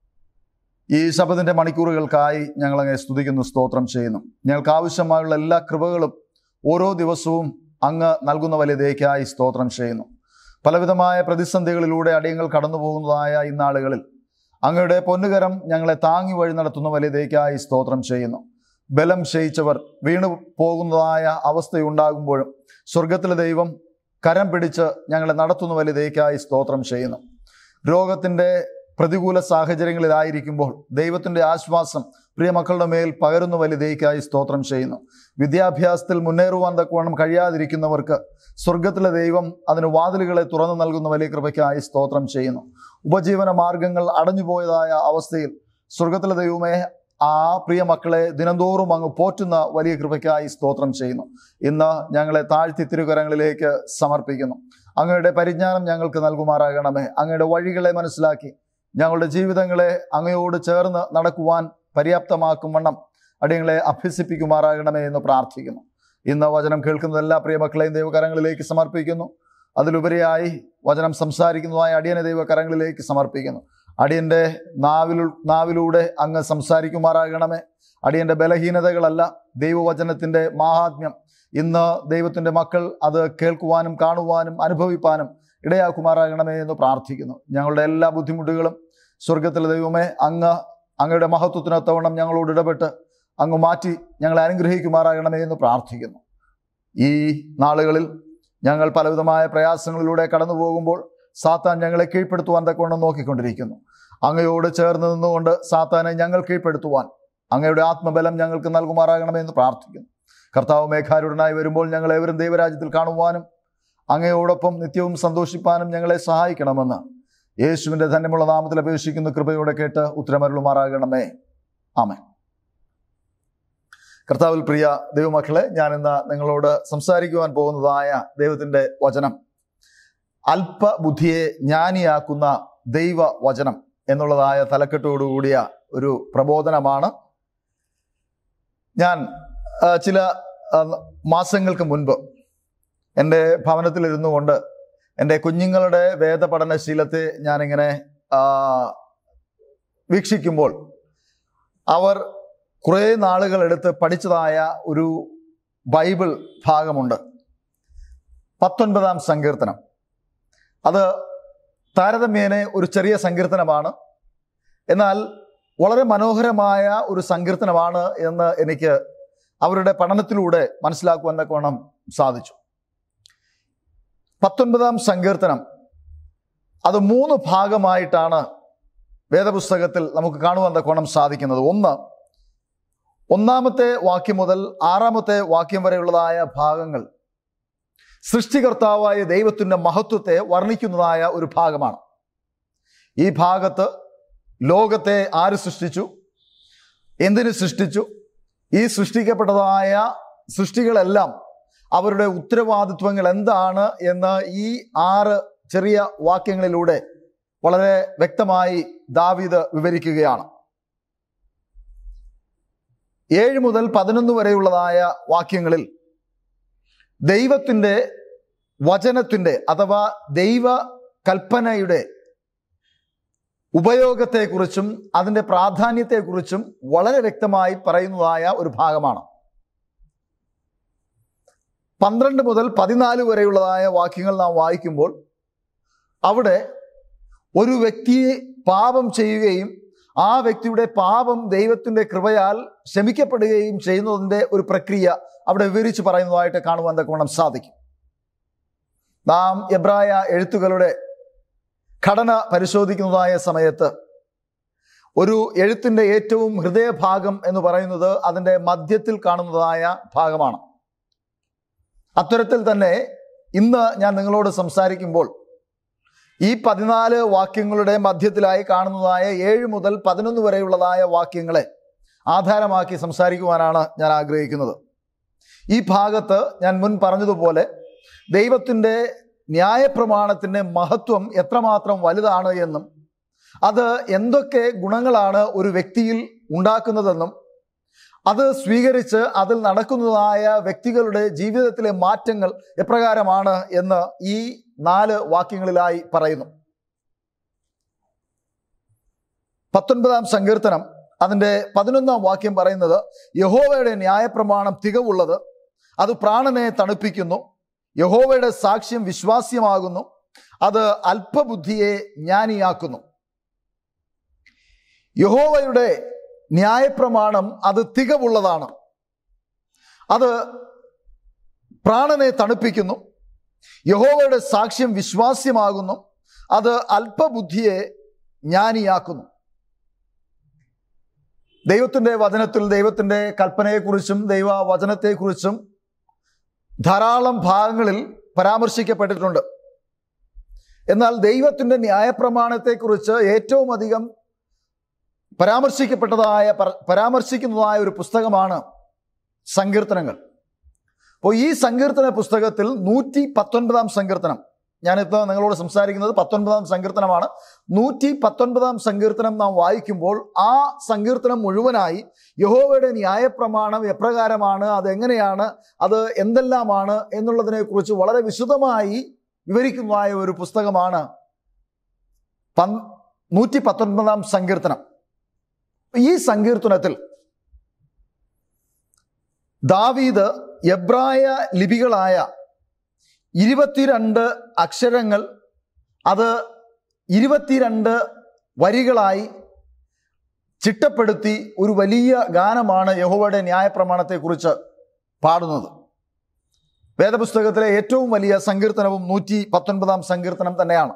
ഈ ശബ്ദത്തിന്റെ മണിക്കൂറുകൾക്കായി ഞങ്ങളങ്ങെ സ്തുതിക്കുന്നു സ്തോത്രം ചെയ്യുന്നു ഞങ്ങൾക്ക് ആവശ്യമായുള്ള എല്ലാ കൃപകളും ഓരോ ദിവസവും അങ്ങ് നൽകുന്ന വലിയ ദയക്കായി സ്തോത്രം ചെയ്യുന്നു പലവിധമായ പ്രതിസന്ധികളിലൂടെ അടിയങ്ങൾ കടന്നു പോകുന്നതായ ഈ നാളുകളിൽ അങ്ങയുടെ പൊന്നുകരം ഞങ്ങളെ താങ്ങി വഴി നടത്തുന്ന വലിയ ദയക്കായി സ്തോത്രം ചെയ്യുന്നു ബലം ക്ഷയിച്ചവർ വീണു പോകുന്നതായ അവസ്ഥയുണ്ടാകുമ്പോഴും സ്വർഗത്തിലെ ദൈവം കരം പിടിച്ച് ഞങ്ങളെ നടത്തുന്ന വലിയ ദയക്കായി സ്തോത്രം ചെയ്യുന്നു രോഗത്തിൻ്റെ പ്രതികൂല സാഹചര്യങ്ങളിലായിരിക്കുമ്പോൾ ദൈവത്തിൻ്റെ ആശ്വാസം പ്രിയ മക്കളുടെ മേൽ പകരുന്ന വലിയ ദൈക്കായി സ്തോത്രം ചെയ്യുന്നു വിദ്യാഭ്യാസത്തിൽ മുന്നേറുവാൻ തക്കവണ്ണം കഴിയാതിരിക്കുന്നവർക്ക് സ്വർഗത്തിലെ ദൈവം അതിന് വാതിലുകളെ തുറന്നു നൽകുന്ന വലിയ കൃപയ്ക്കായി സ്തോത്രം ചെയ്യുന്നു ഉപജീവന മാർഗങ്ങൾ അടഞ്ഞുപോയതായ അവസ്ഥയിൽ സ്വർഗത്തിലെ ദൈവമേ ആ പ്രിയ മക്കളെ ദിനംതോറും അങ്ങ് പോറ്റുന്ന വലിയ കൃപയ്ക്കായി സ്തോത്രം ചെയ്യുന്നു ഇന്ന് ഞങ്ങളെ താഴ്ത്തി തിരുകരങ്ങളിലേക്ക് സമർപ്പിക്കുന്നു അങ്ങയുടെ പരിജ്ഞാനം ഞങ്ങൾക്ക് നൽകുമാറാകണമേ അങ്ങയുടെ വഴികളെ മനസ്സിലാക്കി ഞങ്ങളുടെ ജീവിതങ്ങളെ അങ്ങയോട് ചേർന്ന് നടക്കുവാൻ പര്യാപ്തമാക്കും വണ്ണം അടിയങ്ങളെ അഭ്യസിപ്പിക്കുമാറാകണമേ എന്ന് പ്രാർത്ഥിക്കുന്നു ഇന്ന് വചനം കേൾക്കുന്ന എല്ലാ പ്രിയമക്കളെയും ദൈവകരങ്ങളിലേക്ക് സമർപ്പിക്കുന്നു അതിലുപരിയായി വചനം സംസാരിക്കുന്നതായ അടിയനെ ദൈവകരങ്ങളിലേക്ക് സമർപ്പിക്കുന്നു അടിയന്റെ നാവിലു നാവിലൂടെ അങ്ങ് സംസാരിക്കുമാറാകണമേ അടിയന്റെ ബലഹീനതകളല്ല ദൈവവചനത്തിന്റെ മാഹാത്മ്യം ഇന്ന് ദൈവത്തിന്റെ മക്കൾ അത് കേൾക്കുവാനും കാണുവാനും അനുഭവിപ്പാനും ഇടയാക്കുമാറാകണമേ എന്ന് പ്രാർത്ഥിക്കുന്നു ഞങ്ങളുടെ എല്ലാ ബുദ്ധിമുട്ടുകളും സ്വർഗത്തിലെ ദൈവമേ അങ്ങ് അങ്ങയുടെ മഹത്വത്തിനൊത്തവണ്ണം ഞങ്ങളോട് ഇടപെട്ട് അങ്ങ് മാറ്റി ഞങ്ങളെ അനുഗ്രഹിക്കുമാറാകണമേ എന്ന് പ്രാർത്ഥിക്കുന്നു ഈ നാളുകളിൽ ഞങ്ങൾ പലവിധമായ പ്രയാസങ്ങളിലൂടെ കടന്നു പോകുമ്പോൾ സാത്താൻ ഞങ്ങളെ കീഴ്പ്പെടുത്തുവാൻ തക്കവണ്ണം നോക്കിക്കൊണ്ടിരിക്കുന്നു അങ്ങയോട് ചേർന്ന് നിന്നുകൊണ്ട് സാത്താനെ ഞങ്ങൾ കീഴ്പ്പെടുത്തുവാൻ അങ്ങയുടെ ആത്മബലം ഞങ്ങൾക്ക് നൽകുമാറാകണമേ എന്ന് പ്രാർത്ഥിക്കുന്നു കർത്താവ് മേഘാരുടനായി വരുമ്പോൾ ഞങ്ങൾ ഏവരും ദൈവരാജ്യത്തിൽ കാണുവാനും അങ്ങയോടൊപ്പം നിത്യവും സന്തോഷിപ്പാനും ഞങ്ങളെ സഹായിക്കണമെന്ന് യേശുവിൻ്റെ ധന്യമുള്ള നാമത്തിൽ അപേക്ഷിക്കുന്ന കൃപയോടെ കേട്ട് ഉത്തരമരുളുമാറാകണമേ ആമേ കർത്താവിൽ പ്രിയ ദൈവമക്കളെ ഞാൻ ഇന്ന് നിങ്ങളോട് സംസാരിക്കുവാൻ പോകുന്നതായ ദൈവത്തിൻ്റെ വചനം അല്പബുദ്ധിയെ ജ്ഞാനിയാക്കുന്ന ദൈവ വചനം എന്നുള്ളതായ തലക്കെട്ടോടുകൂടിയ ഒരു പ്രബോധനമാണ് ഞാൻ ആ, ചില ആ, മാസങ്ങൾക്ക് മുൻപ് എൻ്റെ ഭവനത്തിലിരുന്നു കൊണ്ട് എൻ്റെ കുഞ്ഞുങ്ങളുടെ വേദപഠനശീലത്തെ ഞാനിങ്ങനെ ആ, വീക്ഷിക്കുമ്പോൾ അവർ കുറേ നാളുകൾ എടുത്ത് പഠിച്ചതായ ഒരു ബൈബിൾ ഭാഗമുണ്ട് പത്തൊൻപതാം സങ്കീർത്തനം അത് താരതമ്യേനെ ഒരു ചെറിയ സങ്കീർത്തനമാണ് എന്നാൽ വളരെ മനോഹരമായ ഒരു സങ്കീർത്തനമാണ് എന്ന് എനിക്ക് അവരുടെ പഠനത്തിലൂടെ മനസ്സിലാക്കുവാൻ തക്കവണ്ണം സാധിച്ചു പത്തൊൻപതാം സങ്കീർത്തനം അത് മൂന്ന് ഭാഗമായിട്ടാണ് വേദപുസ്തകത്തിൽ നമുക്ക് കാണുവാൻ തക്കവണ്ണം സാധിക്കുന്നത് ഒന്ന് ഒന്നാമത്തെ വാക്യം മുതൽ ആറാമത്തെ വാക്യം വരെയുള്ളതായ ഭാഗങ്ങൾ സൃഷ്ടികർത്താവായ ദൈവത്തിൻ്റെ മഹത്വത്തെ വർണ്ണിക്കുന്നതായ ഒരു ഭാഗമാണ് ഈ ഭാഗത്ത് ലോകത്തെ ആര് സൃഷ്ടിച്ചു എന്തിനു സൃഷ്ടിച്ചു ഈ സൃഷ്ടിക്കപ്പെട്ടതായ സൃഷ്ടികളെല്ലാം അവരുടെ ഉത്തരവാദിത്വങ്ങൾ എന്താണ് എന്ന് ഈ ആറ് ചെറിയ വാക്യങ്ങളിലൂടെ വളരെ വ്യക്തമായി ദാവീദ് വിവരിക്കുകയാണ് ഏഴ് മുതൽ പതിനൊന്ന് വരെയുള്ളതായ വാക്യങ്ങളിൽ ദൈവത്തിൻ്റെ വചനത്തിൻ്റെ അഥവാ ദൈവ കൽപ്പനയുടെ ഉപയോഗത്തെക്കുറിച്ചും അതിൻ്റെ പ്രാധാന്യത്തെക്കുറിച്ചും വളരെ വ്യക്തമായി പറയുന്നതായ ഒരു ഭാഗമാണ് പന്ത്രണ്ട് മുതൽ പതിനാല് വരെയുള്ളതായ വാക്യങ്ങൾ നാം വായിക്കുമ്പോൾ അവിടെ ഒരു വ്യക്തിയെ പാപം ചെയ്യുകയും ആ വ്യക്തിയുടെ പാപം ദൈവത്തിൻ്റെ കൃപയാൽ ക്ഷമിക്കപ്പെടുകയും ചെയ്യുന്നതിൻ്റെ ഒരു പ്രക്രിയ അവിടെ വിവരിച്ച് പറയുന്നതായിട്ട് കാണുവാൻ തക്കവണ്ണം സാധിക്കും നാം എബ്രായ എഴുത്തുകളുടെ ഘടന പരിശോധിക്കുന്നതായ സമയത്ത് ഒരു എഴുത്തിൻ്റെ ഏറ്റവും ഹൃദയഭാഗം എന്ന് പറയുന്നത് അതിൻ്റെ മധ്യത്തിൽ കാണുന്നതായ ഭാഗമാണ് അത്തരത്തിൽ തന്നെ ഇന്ന് ഞാൻ നിങ്ങളോട് സംസാരിക്കുമ്പോൾ ഈ പതിനാല് വാക്യങ്ങളുടെ മധ്യത്തിലായി കാണുന്നതായ ഏഴ് മുതൽ പതിനൊന്ന് വരെയുള്ളതായ വാക്യങ്ങളെ ആധാരമാക്കി സംസാരിക്കുവാനാണ് ഞാൻ ആഗ്രഹിക്കുന്നത് ഈ ഭാഗത്ത് ഞാൻ മുൻ പറഞ്ഞതുപോലെ ദൈവത്തിൻ്റെ ന്യായപ്രമാണത്തിൻ്റെ മഹത്വം എത്രമാത്രം വലുതാണ് എന്നും അത് എന്തൊക്കെ ഗുണങ്ങളാണ് ഒരു വ്യക്തിയിൽ ഉണ്ടാക്കുന്നതെന്നും അത് സ്വീകരിച്ച് അതിൽ നടക്കുന്നതായ വ്യക്തികളുടെ ജീവിതത്തിലെ മാറ്റങ്ങൾ എപ്രകാരമാണ് എന്ന് ഈ നാല് വാക്യങ്ങളിലായി പറയുന്നു പത്തൊൻപതാം സങ്കീർത്തനം അതിൻ്റെ പതിനൊന്നാം വാക്യം പറയുന്നത് യഹോവയുടെ ന്യായപ്രമാണം തികവുള്ളത് അത് പ്രാണനെ തണുപ്പിക്കുന്നു യഹോവയുടെ സാക്ഷ്യം വിശ്വാസ്യമാകുന്നു അത് അല്പബുദ്ധിയെ ജ്ഞാനിയാക്കുന്നു യഹോവയുടെ ന്യായപ്രമാണം അത് തികവുള്ളതാണ് അത് പ്രാണനെ തണുപ്പിക്കുന്നു യഹോവയുടെ സാക്ഷ്യം വിശ്വാസ്യമാകുന്നു അത് അല്പബുദ്ധിയെ ജ്ഞാനിയാക്കുന്നു ദൈവത്തിൻ്റെ വചനത്തിൽ ദൈവത്തിൻ്റെ കൽപ്പനയെക്കുറിച്ചും ദൈവ വചനത്തെക്കുറിച്ചും ധാരാളം ഭാഗങ്ങളിൽ പരാമർശിക്കപ്പെട്ടിട്ടുണ്ട് എന്നാൽ ദൈവത്തിൻ്റെ ന്യായപ്രമാണത്തെക്കുറിച്ച് ഏറ്റവും അധികം പരാമർശിക്കപ്പെട്ടതായ പര- പരാമർശിക്കുന്നതായ ഒരു പുസ്തകമാണ് സങ്കീർത്തനങ്ങൾ അപ്പോൾ ഈ സങ്കീർത്തന പുസ്തകത്തിൽ നൂറ്റി പത്തൊൻപതാം സങ്കീർത്തനം ഞാനിപ്പോൾ നിങ്ങളോട് സംസാരിക്കുന്നത് പത്തൊൻപതാം സങ്കീർത്തനമാണ് നൂറ്റി പത്തൊൻപതാം സങ്കീർത്തനം നാം വായിക്കുമ്പോൾ ആ സങ്കീർത്തനം മുഴുവനായി യഹോവയുടെ ന്യായപ്രമാണം എപ്രകാരമാണ് അതെങ്ങനെയാണ് അത് എന്തെല്ലാമാണ് എന്നുള്ളതിനെക്കുറിച്ച് വളരെ വിശദമായി വിവരിക്കുന്നതായ ഒരു പുസ്തകമാണ് പൻ നൂറ്റി പത്തൊൻപതാം സങ്കീർത്തനം ഈ സങ്കീർത്തനത്തിൽ ദാവീദ് എബ്രായ ലിപികളായ ഇരുപത്തിരണ്ട് അക്ഷരങ്ങൾ അത് ഇരുപത്തിരണ്ട് വരികളായി ചിട്ടപ്പെടുത്തി ഒരു വലിയ ഗാനമാണ് യഹോവയുടെ ന്യായപ്രമാണത്തെക്കുറിച്ച് പാടുന്നത് വേദപുസ്തകത്തിലെ ഏറ്റവും വലിയ സങ്കീർത്തനവും നൂറ്റി പത്തൊൻപതാം സങ്കീർത്തനം തന്നെയാണ്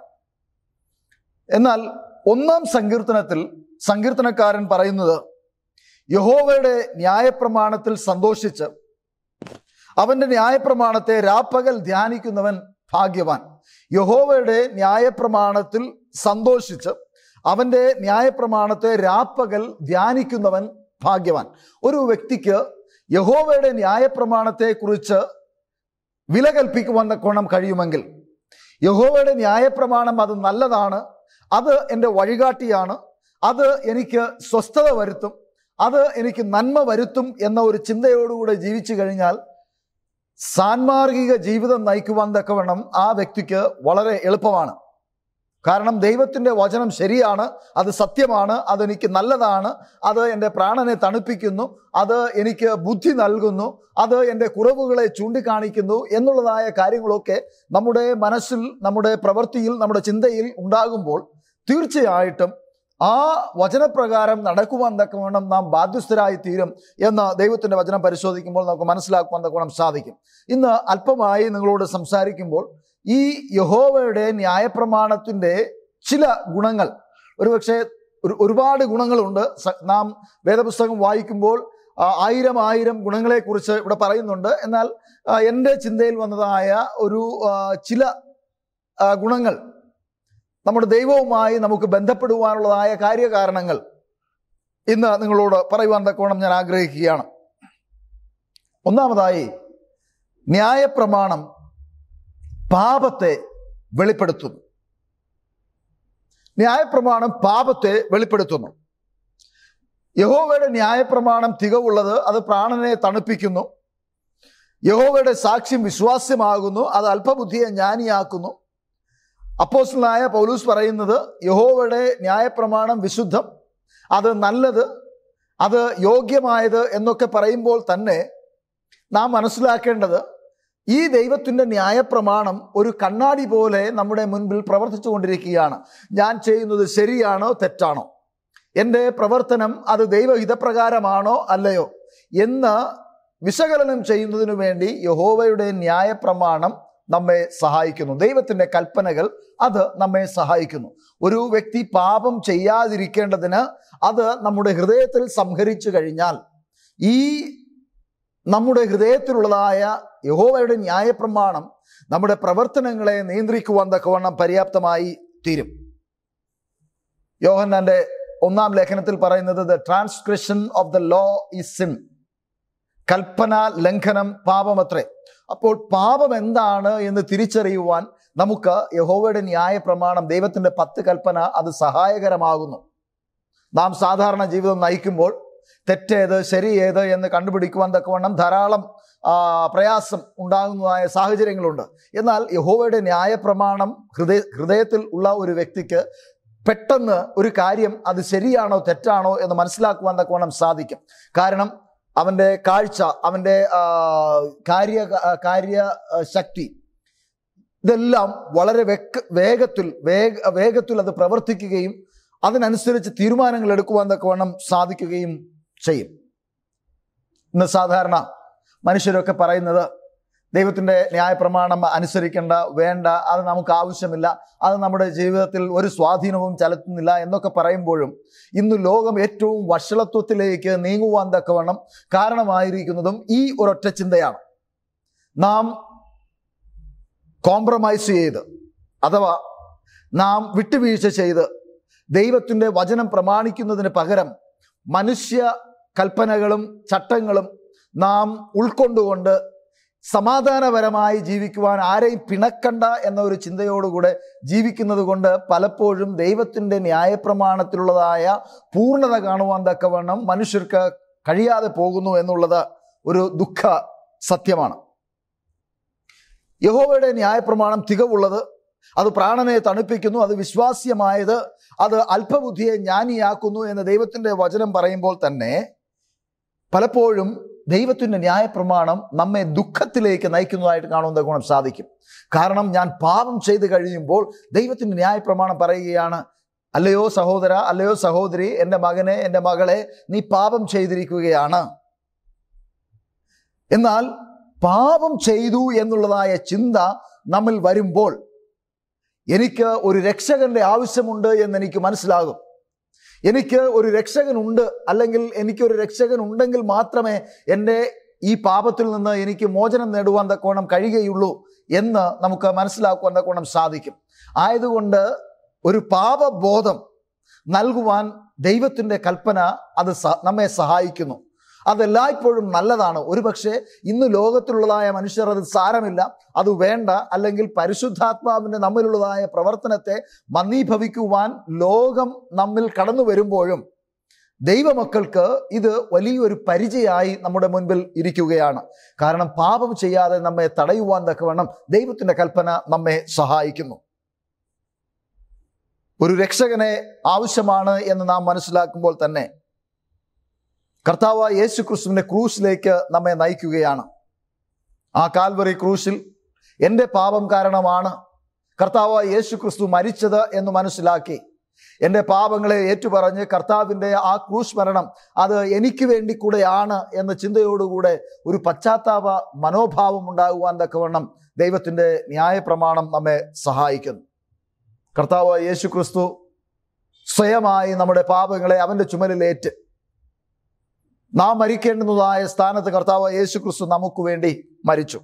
എന്നാൽ ഒന്നാം സങ്കീർത്തനത്തിൽ സങ്കീർത്തനക്കാരൻ പറയുന്നത് യഹോവയുടെ ന്യായപ്രമാണത്തിൽ സന്തോഷിച്ച് അവന്റെ ന്യായപ്രമാണത്തെ രാപ്പകൽ ധ്യാനിക്കുന്നവൻ ഭാഗ്യവാൻ യഹോവയുടെ ന്യായപ്രമാണത്തിൽ സന്തോഷിച്ച് അവന്റെ ന്യായപ്രമാണത്തെ രാപ്പകൽ ധ്യാനിക്കുന്നവൻ ഭാഗ്യവാൻ ഒരു വ്യക്തിക്ക് യഹോവയുടെ ന്യായപ്രമാണത്തെ കുറിച്ച് വില കൽപ്പിക്കുവാൻ കോണം കഴിയുമെങ്കിൽ യഹോവയുടെ ന്യായപ്രമാണം അത് നല്ലതാണ് അത് എൻ്റെ വഴികാട്ടിയാണ് അത് എനിക്ക് സ്വസ്ഥത വരുത്തും അത് എനിക്ക് നന്മ വരുത്തും എന്ന ഒരു ചിന്തയോടുകൂടെ ജീവിച്ചു കഴിഞ്ഞാൽ സാൻമാർഗിക ജീവിതം നയിക്കുവാൻ തക്കവണ്ണം ആ വ്യക്തിക്ക് വളരെ എളുപ്പമാണ് കാരണം ദൈവത്തിൻ്റെ വചനം ശരിയാണ് അത് സത്യമാണ് അതെനിക്ക് നല്ലതാണ് അത് എൻ്റെ പ്രാണനെ തണുപ്പിക്കുന്നു അത് എനിക്ക് ബുദ്ധി നൽകുന്നു അത് എൻ്റെ കുറവുകളെ ചൂണ്ടിക്കാണിക്കുന്നു എന്നുള്ളതായ കാര്യങ്ങളൊക്കെ നമ്മുടെ മനസ്സിൽ നമ്മുടെ പ്രവൃത്തിയിൽ നമ്മുടെ ചിന്തയിൽ ഉണ്ടാകുമ്പോൾ തീർച്ചയായിട്ടും ആ വചനപ്രകാരം നടക്കുവാൻ തക്കവണ്ണം നാം ബാധ്യസ്ഥരായി തീരും എന്ന് ദൈവത്തിൻ്റെ വചനം പരിശോധിക്കുമ്പോൾ നമുക്ക് മനസ്സിലാക്കുവാൻ തക്കവണ്ണം സാധിക്കും ഇന്ന് അല്പമായി നിങ്ങളോട് സംസാരിക്കുമ്പോൾ ഈ യഹോവയുടെ ന്യായപ്രമാണത്തിൻ്റെ ചില ഗുണങ്ങൾ ഒരുപക്ഷെ ഒരു ഒരുപാട് ഗുണങ്ങളുണ്ട് സ- നാം വേദപുസ്തകം വായിക്കുമ്പോൾ ആ, ആയിരം ആയിരം ഗുണങ്ങളെക്കുറിച്ച് ഇവിടെ പറയുന്നുണ്ട് എന്നാൽ ആ, എൻ്റെ ചിന്തയിൽ വന്നതായ ഒരു ആ, ചില ആ, ഗുണങ്ങൾ നമ്മുടെ ദൈവവുമായി നമുക്ക് ബന്ധപ്പെടുവാനുള്ളതായ കാര്യകാരണങ്ങൾ ഇന്ന് നിങ്ങളോട് പറയുവാൻ തക്കോണം ഞാൻ ആഗ്രഹിക്കുകയാണ് ഒന്നാമതായി ന്യായപ്രമാണം പാപത്തെ വെളിപ്പെടുത്തുന്നു ന്യായപ്രമാണം പാപത്തെ വെളിപ്പെടുത്തുന്നു യഹോവയുടെ ന്യായപ്രമാണം തികവുള്ളത് അത് പ്രാണനെ തണുപ്പിക്കുന്നു യഹോവയുടെ സാക്ഷ്യം വിശ്വാസ്യമാകുന്നു അത് അല്പബുദ്ധിയെ ജ്ഞാനിയാക്കുന്നു അപ്പോസ്റ്റലായ പൗലൂസ് പറയുന്നത് യഹോവയുടെ ന്യായപ്രമാണം വിശുദ്ധം അത് നല്ലത് അത് യോഗ്യമായത് എന്നൊക്കെ പറയുമ്പോൾ തന്നെ നാം മനസ്സിലാക്കേണ്ടത് ഈ ദൈവത്തിൻ്റെ ന്യായപ്രമാണം ഒരു കണ്ണാടി പോലെ നമ്മുടെ മുൻപിൽ പ്രവർത്തിച്ചു കൊണ്ടിരിക്കുകയാണ് ഞാൻ ചെയ്യുന്നത് ശരിയാണോ തെറ്റാണോ എൻ്റെ പ്രവർത്തനം അത് ദൈവഹിതപ്രകാരമാണോ അല്ലയോ എന്ന് വിശകലനം ചെയ്യുന്നതിനു വേണ്ടി യഹോവയുടെ ന്യായപ്രമാണം നമ്മെ സഹായിക്കുന്നു ദൈവത്തിൻ്റെ കൽപ്പനകൾ അത് നമ്മെ സഹായിക്കുന്നു ഒരു വ്യക്തി പാപം ചെയ്യാതിരിക്കേണ്ടതിന് അത് നമ്മുടെ ഹൃദയത്തിൽ സംഹരിച്ചു കഴിഞ്ഞാൽ ഈ നമ്മുടെ ഹൃദയത്തിലുള്ളതായ യഹോവയുടെ ന്യായപ്രമാണം നമ്മുടെ പ്രവർത്തനങ്ങളെ നിയന്ത്രിക്കുവാൻ തക്കവണ്ണം പര്യാപ്തമായി തീരും യോഹന്നാന്റെ ഒന്നാം ലേഖനത്തിൽ പറയുന്നത് the transcription of the law is sin കൽപ്പന ലംഘനം പാപമത്രേ അപ്പോൾ പാപം എന്താണ് എന്ന് തിരിച്ചറിയുവാൻ നമുക്ക് യഹോവയുടെ ന്യായ പ്രമാണം ദൈവത്തിന്റെ പത്ത് കൽപ്പന അത് സഹായകരമാകുന്നു നാം സാധാരണ ജീവിതം നയിക്കുമ്പോൾ തെറ്റേത് ശരിയേത് എന്ന് കണ്ടുപിടിക്കുവാൻ തക്കവണ്ണം ധാരാളം ആ, പ്രയാസം ഉണ്ടാകുന്നതായ സാഹചര്യങ്ങളുണ്ട് എന്നാൽ യഹോവയുടെ ന്യായപ്രമാണം ഹൃദയ ഹൃദയത്തിൽ ഉള്ള ഒരു വ്യക്തിക്ക് പെട്ടെന്ന് ഒരു കാര്യം അത് ശരിയാണോ തെറ്റാണോ എന്ന് മനസ്സിലാക്കുവാൻ തക്കവണ്ണം സാധിക്കും കാരണം അവൻ്റെ കാഴ്ച അവൻ്റെ ആ, കാര്യ കാര്യ ആ, ശക്തി ഇതെല്ലാം വളരെ വെക്ക വേഗത്തിൽ വേഗ വേഗത്തിൽ അത് പ്രവർത്തിക്കുകയും അതിനനുസരിച്ച് തീരുമാനങ്ങൾ എടുക്കുവാൻ തക്കവണ്ണം സാധിക്കുകയും ചെയ്യും ഇന്ന് സാധാരണ മനുഷ്യരൊക്കെ പറയുന്നത് ദൈവത്തിൻ്റെ ന്യായപ്രമാണം അനുസരിക്കേണ്ട വേണ്ട അത് നമുക്ക് ആവശ്യമില്ല അത് നമ്മുടെ ജീവിതത്തിൽ ഒരു സ്വാധീനവും ചെലുത്തുന്നില്ല എന്നൊക്കെ പറയുമ്പോഴും ഇന്ന് ലോകം ഏറ്റവും വഷളത്വത്തിലേക്ക് നീങ്ങുവാൻ തക്കവണ്ണം കാരണമായിരിക്കുന്നതും ഈ ഒരൊറ്റ ചിന്തയാണ് നാം കോംപ്രമൈസ് ചെയ്ത് അഥവാ നാം വിട്ടുവീഴ്ച ചെയ്ത് ദൈവത്തിൻ്റെ വചനം പ്രമാണിക്കുന്നതിന് പകരം മനുഷ്യ കൽപ്പനകളും ചട്ടങ്ങളും നാം ഉൾക്കൊണ്ടുകൊണ്ട് സമാധാനപരമായി ജീവിക്കുവാൻ ആരെയും പിണക്കണ്ട എന്ന ഒരു ചിന്തയോടുകൂടെ ജീവിക്കുന്നത് കൊണ്ട് പലപ്പോഴും ദൈവത്തിൻ്റെ ന്യായപ്രമാണത്തിലുള്ളതായ പൂർണ്ണത കാണുവാൻ തക്കവണ്ണം മനുഷ്യർക്ക് കഴിയാതെ പോകുന്നു എന്നുള്ളത് ഒരു ദുഃഖ സത്യമാണ് യഹോവയുടെ ന്യായപ്രമാണം തികവുള്ളത് അത് പ്രാണനെ തണുപ്പിക്കുന്നു അത് വിശ്വാസ്യമായത് അത് അല്പബുദ്ധിയെ ജ്ഞാനിയാക്കുന്നു എന്ന് ദൈവത്തിൻ്റെ വചനം പറയുമ്പോൾ തന്നെ പലപ്പോഴും ദൈവത്തിൻ്റെ ന്യായപ്രമാണം നമ്മെ ദുഃഖത്തിലേക്ക് നയിക്കുന്നതായിട്ട് കാണുന്ന ഗുണം സാധിക്കും കാരണം ഞാൻ പാപം ചെയ്ത് കഴിയുമ്പോൾ ദൈവത്തിൻ്റെ ന്യായപ്രമാണം പറയുകയാണ് അല്ലയോ സഹോദര അല്ലയോ സഹോദരി എൻ്റെ മകനെ എൻ്റെ മകളെ നീ പാപം ചെയ്തിരിക്കുകയാണ് എന്നാൽ പാപം ചെയ്തു എന്നുള്ളതായ ചിന്ത നമ്മിൽ വരുമ്പോൾ എനിക്ക് ഒരു രക്ഷകന്റെ ആവശ്യമുണ്ട് എന്ന് എനിക്ക് മനസ്സിലാകും എനിക്ക് ഒരു രക്ഷകൻ ഉണ്ട് അല്ലെങ്കിൽ എനിക്കൊരു രക്ഷകൻ ഉണ്ടെങ്കിൽ മാത്രമേ എൻ്റെ ഈ പാപത്തിൽ നിന്ന് എനിക്ക് മോചനം നേടുവാൻ തക്കോണം കഴിയുകയുള്ളൂ എന്ന് നമുക്ക് മനസ്സിലാക്കുവാൻ തക്കോണം സാധിക്കും ആയതുകൊണ്ട് ഒരു പാപബോധം നൽകുവാൻ ദൈവത്തിൻ്റെ കൽപ്പന അത് സ- നമ്മെ സഹായിക്കുന്നു അതെല്ലായ്പ്പോഴും നല്ലതാണ് ഒരുപക്ഷെ ഇന്ന് ലോകത്തിലുള്ളതായ മനുഷ്യർ അത് സാരമില്ല അത് വേണ്ട അല്ലെങ്കിൽ പരിശുദ്ധാത്മാവിൻ്റെ നമ്മിലുള്ളതായ പ്രവർത്തനത്തെ മന്ദീഭവിക്കുവാൻ ലോകം നമ്മിൽ കടന്നു വരുമ്പോഴും ദൈവമക്കൾക്ക് ഇത് വലിയൊരു പരിചയമായി നമ്മുടെ മുൻപിൽ ഇരിക്കുകയാണ് കാരണം പാപം ചെയ്യാതെ നമ്മെ തടയുവാൻ തക്കവണ്ണം ദൈവത്തിൻ്റെ കൽപ്പന നമ്മെ സഹായിക്കുന്നു ഒരു രക്ഷകനെ ആവശ്യമാണ് എന്ന് നാം മനസ്സിലാക്കുമ്പോൾ തന്നെ കർത്താവ് യേശു ക്രിസ്തുവിന്റെ ക്രൂശിലേക്ക് നമ്മെ നയിക്കുകയാണ് ആ കാൽവറി ക്രൂശിൽ എൻ്റെ പാപം കാരണമാണ് കർത്താവ് യേശു ക്രിസ്തു മരിച്ചത് എന്ന് മനസ്സിലാക്കി എൻ്റെ പാപങ്ങളെ ഏറ്റുപറഞ്ഞ് കർത്താവിൻ്റെ ആ ക്രൂശ് മരണം അത് എനിക്ക് വേണ്ടി കൂടെയാണ് എന്ന ചിന്തയോടുകൂടെ ഒരു പശ്ചാത്താപ മനോഭാവം ഉണ്ടാകുവാൻ തക്കവണ്ണം ദൈവത്തിൻ്റെ ന്യായപ്രമാണം നമ്മെ സഹായിക്കുന്നു കർത്താവ് യേശു ക്രിസ്തു സ്വയമായി നമ്മുടെ പാപങ്ങളെ അവൻ്റെ ചുമലിലേറ്റ് നാം മരിക്കേണ്ടുന്നതായ സ്ഥാനത്ത് കർത്താവ് യേശു ക്രിസ്തു നമുക്ക് വേണ്ടി മരിച്ചു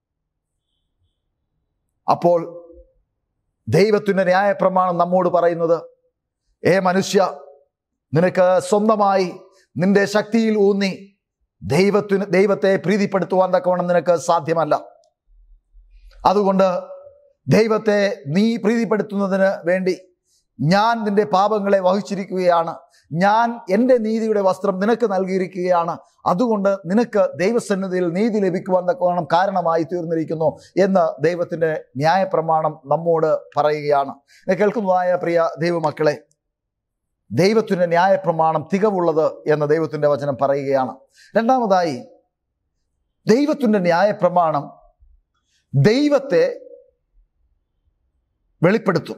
അപ്പോൾ ദൈവത്തിൻ്റെ ന്യായപ്രമാണം നമ്മോട് പറയുന്നത് ഏ മനുഷ്യ നിനക്ക് സ്വന്തമായി നിന്റെ ശക്തിയിൽ ഊന്നി ദൈവത്തിന് ദൈവത്തെ പ്രീതിപ്പെടുത്തുവാൻ തക്കവണ്ണം നിനക്ക് സാധ്യമല്ല അതുകൊണ്ട് ദൈവത്തെ നീ പ്രീതിപ്പെടുത്തുന്നതിന് വേണ്ടി ഞാൻ നിന്റെ പാപങ്ങളെ വഹിച്ചിരിക്കുകയാണ് ഞാൻ എൻ്റെ നീതിയുടെ വസ്ത്രം നിനക്ക് നൽകിയിരിക്കുകയാണ് അതുകൊണ്ട് നിനക്ക് ദൈവസന്നിധിയിൽ നീതി ലഭിക്കുവാൻ തക്കവണ്ണം കാരണമായി തീർന്നിരിക്കുന്നു എന്ന് ദൈവത്തിൻ്റെ ന്യായപ്രമാണം നമ്മോട് പറയുകയാണ് എന്നെ കേൾക്കുന്നതായ പ്രിയ ദൈവമക്കളെ ദൈവത്തിൻ്റെ ന്യായപ്രമാണം തികവുള്ളത് എന്ന് ദൈവത്തിൻ്റെ വചനം പറയുകയാണ് രണ്ടാമതായി ദൈവത്തിൻ്റെ ന്യായപ്രമാണം ദൈവത്തെ വെളിപ്പെടുത്തും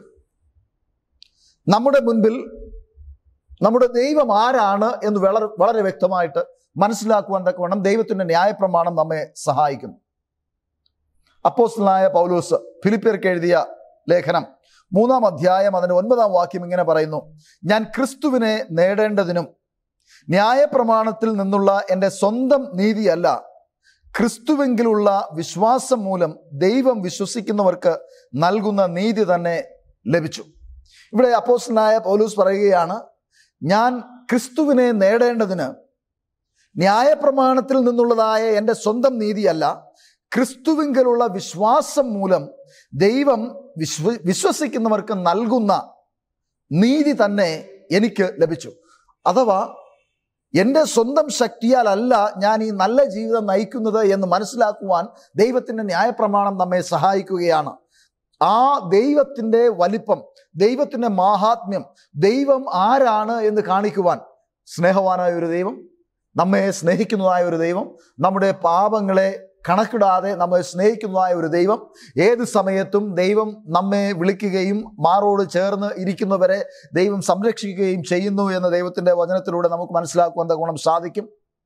നമ്മുടെ മുൻപിൽ നമ്മുടെ ദൈവം ആരാണ് എന്ന് വളരെ വളരെ വ്യക്തമായിട്ട് മനസ്സിലാക്കുവാൻ തക്കവണ്ണം ദൈവത്തിൻ്റെ ന്യായപ്രമാണം നമ്മെ സഹായിക്കുന്നു അപ്പോസ്റ്റലായ പൗലോസ് ഫിലിപ്പിയർക്ക് എഴുതിയ ലേഖനം മൂന്നാം അധ്യായം അതിൻ്റെ ഒൻപതാം വാക്യം ഇങ്ങനെ പറയുന്നു ഞാൻ ക്രിസ്തുവിനെ നേടേണ്ടതിനും ന്യായപ്രമാണത്തിൽ നിന്നുള്ള എൻ്റെ സ്വന്തം നീതിയല്ല ക്രിസ്തുവെങ്കിലുള്ള വിശ്വാസം മൂലം ദൈവം വിശ്വസിക്കുന്നവർക്ക് നൽകുന്ന നീതി തന്നെ ലഭിച്ചു ഇവിടെ അപ്പോസ്റ്റലായ പൗലൂസ് പറയുകയാണ് ഞാൻ ക്രിസ്തുവിനെ നേടേണ്ടതിന് ന്യായപ്രമാണത്തിൽ നിന്നുള്ളതായ എൻ്റെ സ്വന്തം നീതിയല്ല ക്രിസ്തുവിങ്കലുള്ള വിശ്വാസം മൂലം ദൈവം വിശ്വ വിശ്വസിക്കുന്നവർക്ക് നൽകുന്ന നീതി തന്നെ എനിക്ക് ലഭിച്ചു അഥവാ എൻ്റെ സ്വന്തം ശക്തിയാലല്ല ഞാൻ ഈ നല്ല ജീവിതം നയിക്കുന്നത് എന്ന് മനസ്സിലാക്കുവാൻ ദൈവത്തിൻ്റെ ന്യായപ്രമാണം നമ്മെ സഹായിക്കുകയാണ് ആ ദൈവത്തിൻ്റെ വലിപ്പം ദൈവത്തിൻ്റെ മാഹാത്മ്യം ദൈവം ആരാണ് എന്ന് കാണിക്കുവാൻ സ്നേഹവാനായ ഒരു ദൈവം നമ്മെ സ്നേഹിക്കുന്നതായ ഒരു ദൈവം നമ്മുടെ പാപങ്ങളെ കണക്കിടാതെ നമ്മെ സ്നേഹിക്കുന്നതായ ഒരു ദൈവം ഏത് സമയത്തും ദൈവം നമ്മെ വിളിക്കുകയും മാറോട് ചേർന്ന് ഇരിക്കുന്നവരെ ദൈവം സംരക്ഷിക്കുകയും ചെയ്യുന്നു എന്ന ദൈവത്തിൻ്റെ വചനത്തിലൂടെ നമുക്ക് മനസ്സിലാക്കുവാൻ ഗുണം സാധിക്കും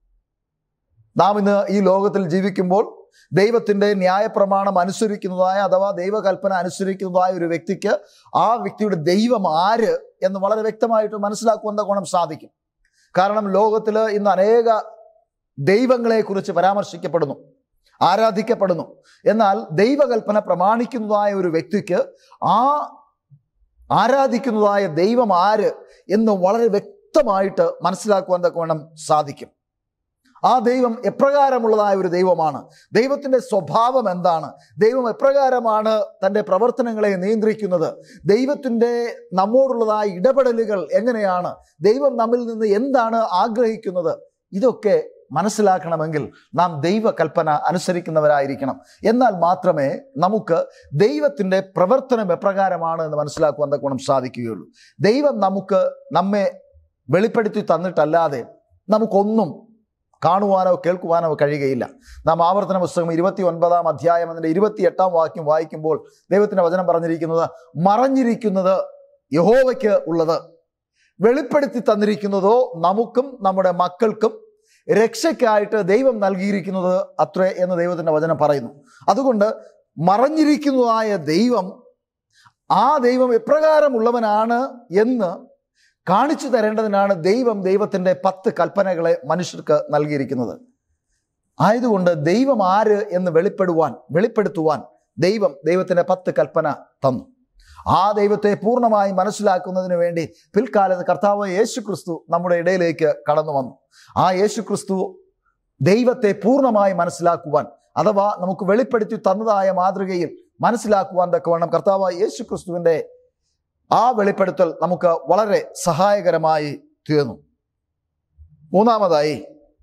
നാം ഇന്ന് ഈ ലോകത്തിൽ ജീവിക്കുമ്പോൾ ദൈവത്തിൻ്റെ ന്യായപ്രമാണം അനുസരിക്കുന്നതായ അഥവാ ദൈവകൽപ്പന അനുസരിക്കുന്നതായ ഒരു വ്യക്തിക്ക് ആ വ്യക്തിയുടെ ദൈവം ആര് എന്ന് വളരെ വ്യക്തമായിട്ട് മനസ്സിലാക്കുവാൻ ഗുണം സാധിക്കും കാരണം ലോകത്തിൽ ഇന്ന് അനേക ദൈവങ്ങളെക്കുറിച്ച് പരാമർശിക്കപ്പെടുന്നു ആരാധിക്കപ്പെടുന്നു എന്നാൽ ദൈവകൽപ്പന പ്രമാണിക്കുന്നതായ ഒരു വ്യക്തിക്ക് ആ ആരാധിക്കുന്നതായ ദൈവം ആര് എന്ന് വളരെ വ്യക്തമായിട്ട് മനസ്സിലാക്കുവാൻ തക്കവണ്ണം സാധിക്കും ആ ദൈവം എപ്രകാരമുള്ളതായ ഒരു ദൈവമാണ് ദൈവത്തിൻ്റെ സ്വഭാവം എന്താണ് ദൈവം എപ്രകാരമാണ് തൻ്റെ പ്രവർത്തനങ്ങളെ നിയന്ത്രിക്കുന്നത് ദൈവത്തിൻ്റെ നമ്മോടുള്ളതായ ഇടപെടലുകൾ എങ്ങനെയാണ് ദൈവം നമ്മിൽ നിന്ന് എന്താണ് ആഗ്രഹിക്കുന്നത് ഇതൊക്കെ മനസ്സിലാക്കണമെങ്കിൽ നാം ദൈവകൽപ്പന അനുസരിക്കുന്നവരായിരിക്കണം എന്നാൽ മാത്രമേ നമുക്ക് ദൈവത്തിൻ്റെ പ്രവർത്തനം എപ്രകാരമാണ് എന്ന് മനസ്സിലാക്കുവാൻ തക്കോണം സാധിക്കുകയുള്ളൂ ദൈവം നമുക്ക് നമ്മെ വെളിപ്പെടുത്തി തന്നിട്ടല്ലാതെ നമുക്കൊന്നും കാണുവാനോ കേൾക്കുവാനോ കഴിയുകയില്ല നാം ആവർത്തന പുസ്തകം ഇരുപത്തി ഒൻപതാം അധ്യായം അതിൻ്റെ ഇരുപത്തി എട്ടാം വാക്യം വായിക്കുമ്പോൾ ദൈവത്തിൻ്റെ വചനം പറഞ്ഞിരിക്കുന്നത് മറഞ്ഞിരിക്കുന്നത് യഹോവയ്ക്ക് ഉള്ളത് വെളിപ്പെടുത്തി തന്നിരിക്കുന്നതോ നമുക്കും നമ്മുടെ മക്കൾക്കും രക്ഷയ്ക്കായിട്ട് ദൈവം നൽകിയിരിക്കുന്നത് അത്രേ എന്ന് ദൈവത്തിൻ്റെ വചനം പറയുന്നു അതുകൊണ്ട് മറഞ്ഞിരിക്കുന്നതായ ദൈവം ആ ദൈവം എപ്രകാരമുള്ളവനാണ് എന്ന് കാണിച്ചു തരേണ്ടതിനാണ് ദൈവം ദൈവത്തിൻ്റെ പത്ത് കൽപ്പനകളെ മനുഷ്യർക്ക് നൽകിയിരിക്കുന്നത് ആയതുകൊണ്ട് ദൈവം ആര് എന്ന് വെളിപ്പെടുവാൻ വെളിപ്പെടുത്തുവാൻ ദൈവം ദൈവത്തിൻ്റെ പത്ത് കൽപ്പന തന്നു ആ ദൈവത്തെ പൂർണ്ണമായി മനസ്സിലാക്കുന്നതിന് വേണ്ടി പിൽക്കാലത്ത് കർത്താവ് യേശു ക്രിസ്തു നമ്മുടെ ഇടയിലേക്ക് കടന്നു വന്നു ആ യേശു ക്രിസ്തു ദൈവത്തെ പൂർണ്ണമായി മനസ്സിലാക്കുവാൻ അഥവാ നമുക്ക് വെളിപ്പെടുത്തി തന്നതായ മാതൃകയിൽ മനസ്സിലാക്കുവാൻ തക്കവണ്ണം കർത്താവ് യേശു ക്രിസ്തുവിൻ്റെ ആ വെളിപ്പെടുത്തൽ നമുക്ക് വളരെ സഹായകരമായി തീർന്നു മൂന്നാമതായി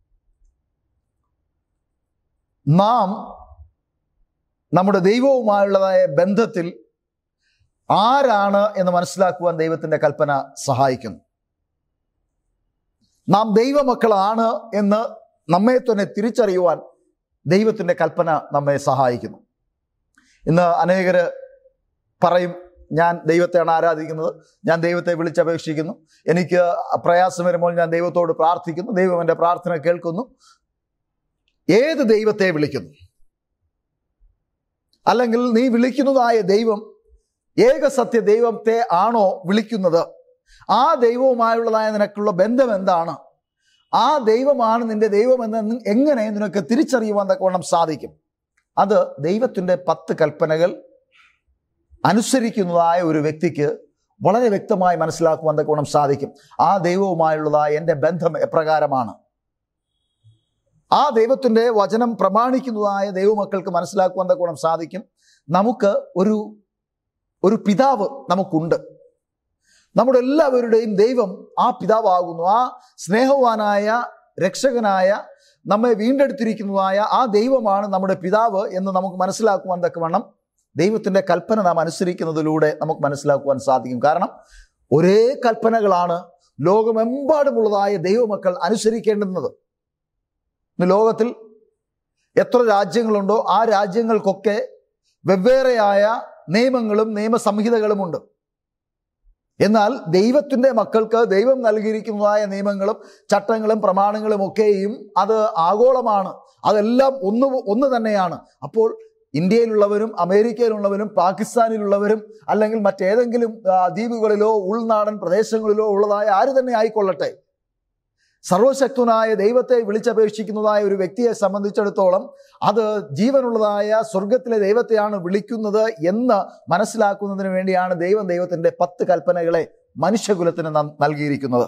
നാം നമ്മുടെ ദൈവവുമായുള്ളതായ ബന്ധത്തിൽ ആരാണ് എന്ന് മനസ്സിലാക്കുവാൻ ദൈവത്തിൻ്റെ കൽപ്പന സഹായിക്കുന്നു നാം ദൈവമക്കളാണ് എന്ന് നമ്മെ തന്നെ തിരിച്ചറിയുവാൻ ദൈവത്തിൻ്റെ കൽപ്പന നമ്മെ സഹായിക്കുന്നു ഇന്ന് അനേകർ പറയും ഞാൻ ദൈവത്തെയാണ് ആരാധിക്കുന്നത് ഞാൻ ദൈവത്തെ വിളിച്ചപേക്ഷിക്കുന്നു എനിക്ക് പ്രയാസം വരുമ്പോൾ ഞാൻ ദൈവത്തോട് പ്രാർത്ഥിക്കുന്നു ദൈവം എൻ്റെ പ്രാർത്ഥന കേൾക്കുന്നു ഏത് ദൈവത്തെ വിളിക്കുന്നു അല്ലെങ്കിൽ നീ വിളിക്കുന്നതായ ദൈവം ഏകസത്യ ദൈവത്തെ ആണോ വിളിക്കുന്നത് ആ ദൈവവുമായുള്ളതായ നിനക്കുള്ള ബന്ധം എന്താണ് ആ ദൈവമാണ് നിന്റെ ദൈവമെന്ന് എങ്ങനെ നിനക്ക് തിരിച്ചറിയുവാൻ തക്കവണ്ണം സാധിക്കും അത് ദൈവത്തിൻ്റെ പത്ത് കൽപ്പനകൾ അനുസരിക്കുന്നതായ ഒരു വ്യക്തിക്ക് വളരെ വ്യക്തമായി മനസ്സിലാക്കുവാൻ തക്കവണ്ണം സാധിക്കും ആ ദൈവവുമായുള്ളതായ എൻ്റെ ബന്ധം എപ്രകാരമാണ് ആ ദൈവത്തിൻ്റെ വചനം പ്രമാണിക്കുന്നതായ ദൈവമക്കൾക്ക് മനസ്സിലാക്കുവാൻ തക്കവണ്ണം സാധിക്കും നമുക്ക് ഒരു ഒരു പിതാവ് നമുക്കുണ്ട് നമ്മുടെ എല്ലാവരുടെയും ദൈവം ആ പിതാവാകുന്നു ആ സ്നേഹവാനായ രക്ഷകനായ നമ്മെ വീണ്ടെടുത്തിരിക്കുന്നതായ ആ ദൈവമാണ് നമ്മുടെ പിതാവ് എന്ന് നമുക്ക് മനസ്സിലാക്കുവാൻ തക്കവണ്ണം ദൈവത്തിന്റെ കൽപ്പന നാം അനുസരിക്കുന്നതിലൂടെ നമുക്ക് മനസ്സിലാക്കുവാൻ സാധിക്കും കാരണം ഒരേ കൽപ്പനകളാണ് ലോകമെമ്പാടുമുള്ളതായ ദൈവമക്കൾ അനുസരിക്കേണ്ടുന്നത് ഇന്ന് ലോകത്തിൽ എത്ര രാജ്യങ്ങളുണ്ടോ ആ രാജ്യങ്ങൾക്കൊക്കെ വെവ്വേറെയായ നിയമങ്ങളും നിയമസംഹിതകളുമുണ്ട് എന്നാൽ ദൈവത്തിന്റെ മക്കൾക്ക് ദൈവം നൽകിയിരിക്കുന്നതായ നിയമങ്ങളും ചട്ടങ്ങളും പ്രമാണങ്ങളും ഒക്കെയും അത് ആഗോളമാണ് അതെല്ലാം ഒന്ന് ഒന്ന് തന്നെയാണ് അപ്പോൾ ഇന്ത്യയിലുള്ളവരും അമേരിക്കയിലുള്ളവരും പാകിസ്ഥാനിലുള്ളവരും അല്ലെങ്കിൽ മറ്റേതെങ്കിലും ആ, ദ്വീപുകളിലോ ഉൾനാടൻ പ്രദേശങ്ങളിലോ ഉള്ളതായ ആര് തന്നെ ആയിക്കൊള്ളട്ടെ സർവശക്തനായ ദൈവത്തെ വിളിച്ചപേക്ഷിക്കുന്നതായ ഒരു വ്യക്തിയെ സംബന്ധിച്ചിടത്തോളം അത് ജീവനുള്ളതായ സ്വർഗത്തിലെ ദൈവത്തെയാണ് വിളിക്കുന്നത് എന്ന് മനസ്സിലാക്കുന്നതിന് വേണ്ടിയാണ് ദൈവം ദൈവത്തിന്റെ പത്ത് കൽപ്പനകളെ മനുഷ്യകുലത്തിന് ന- നൽകിയിരിക്കുന്നത്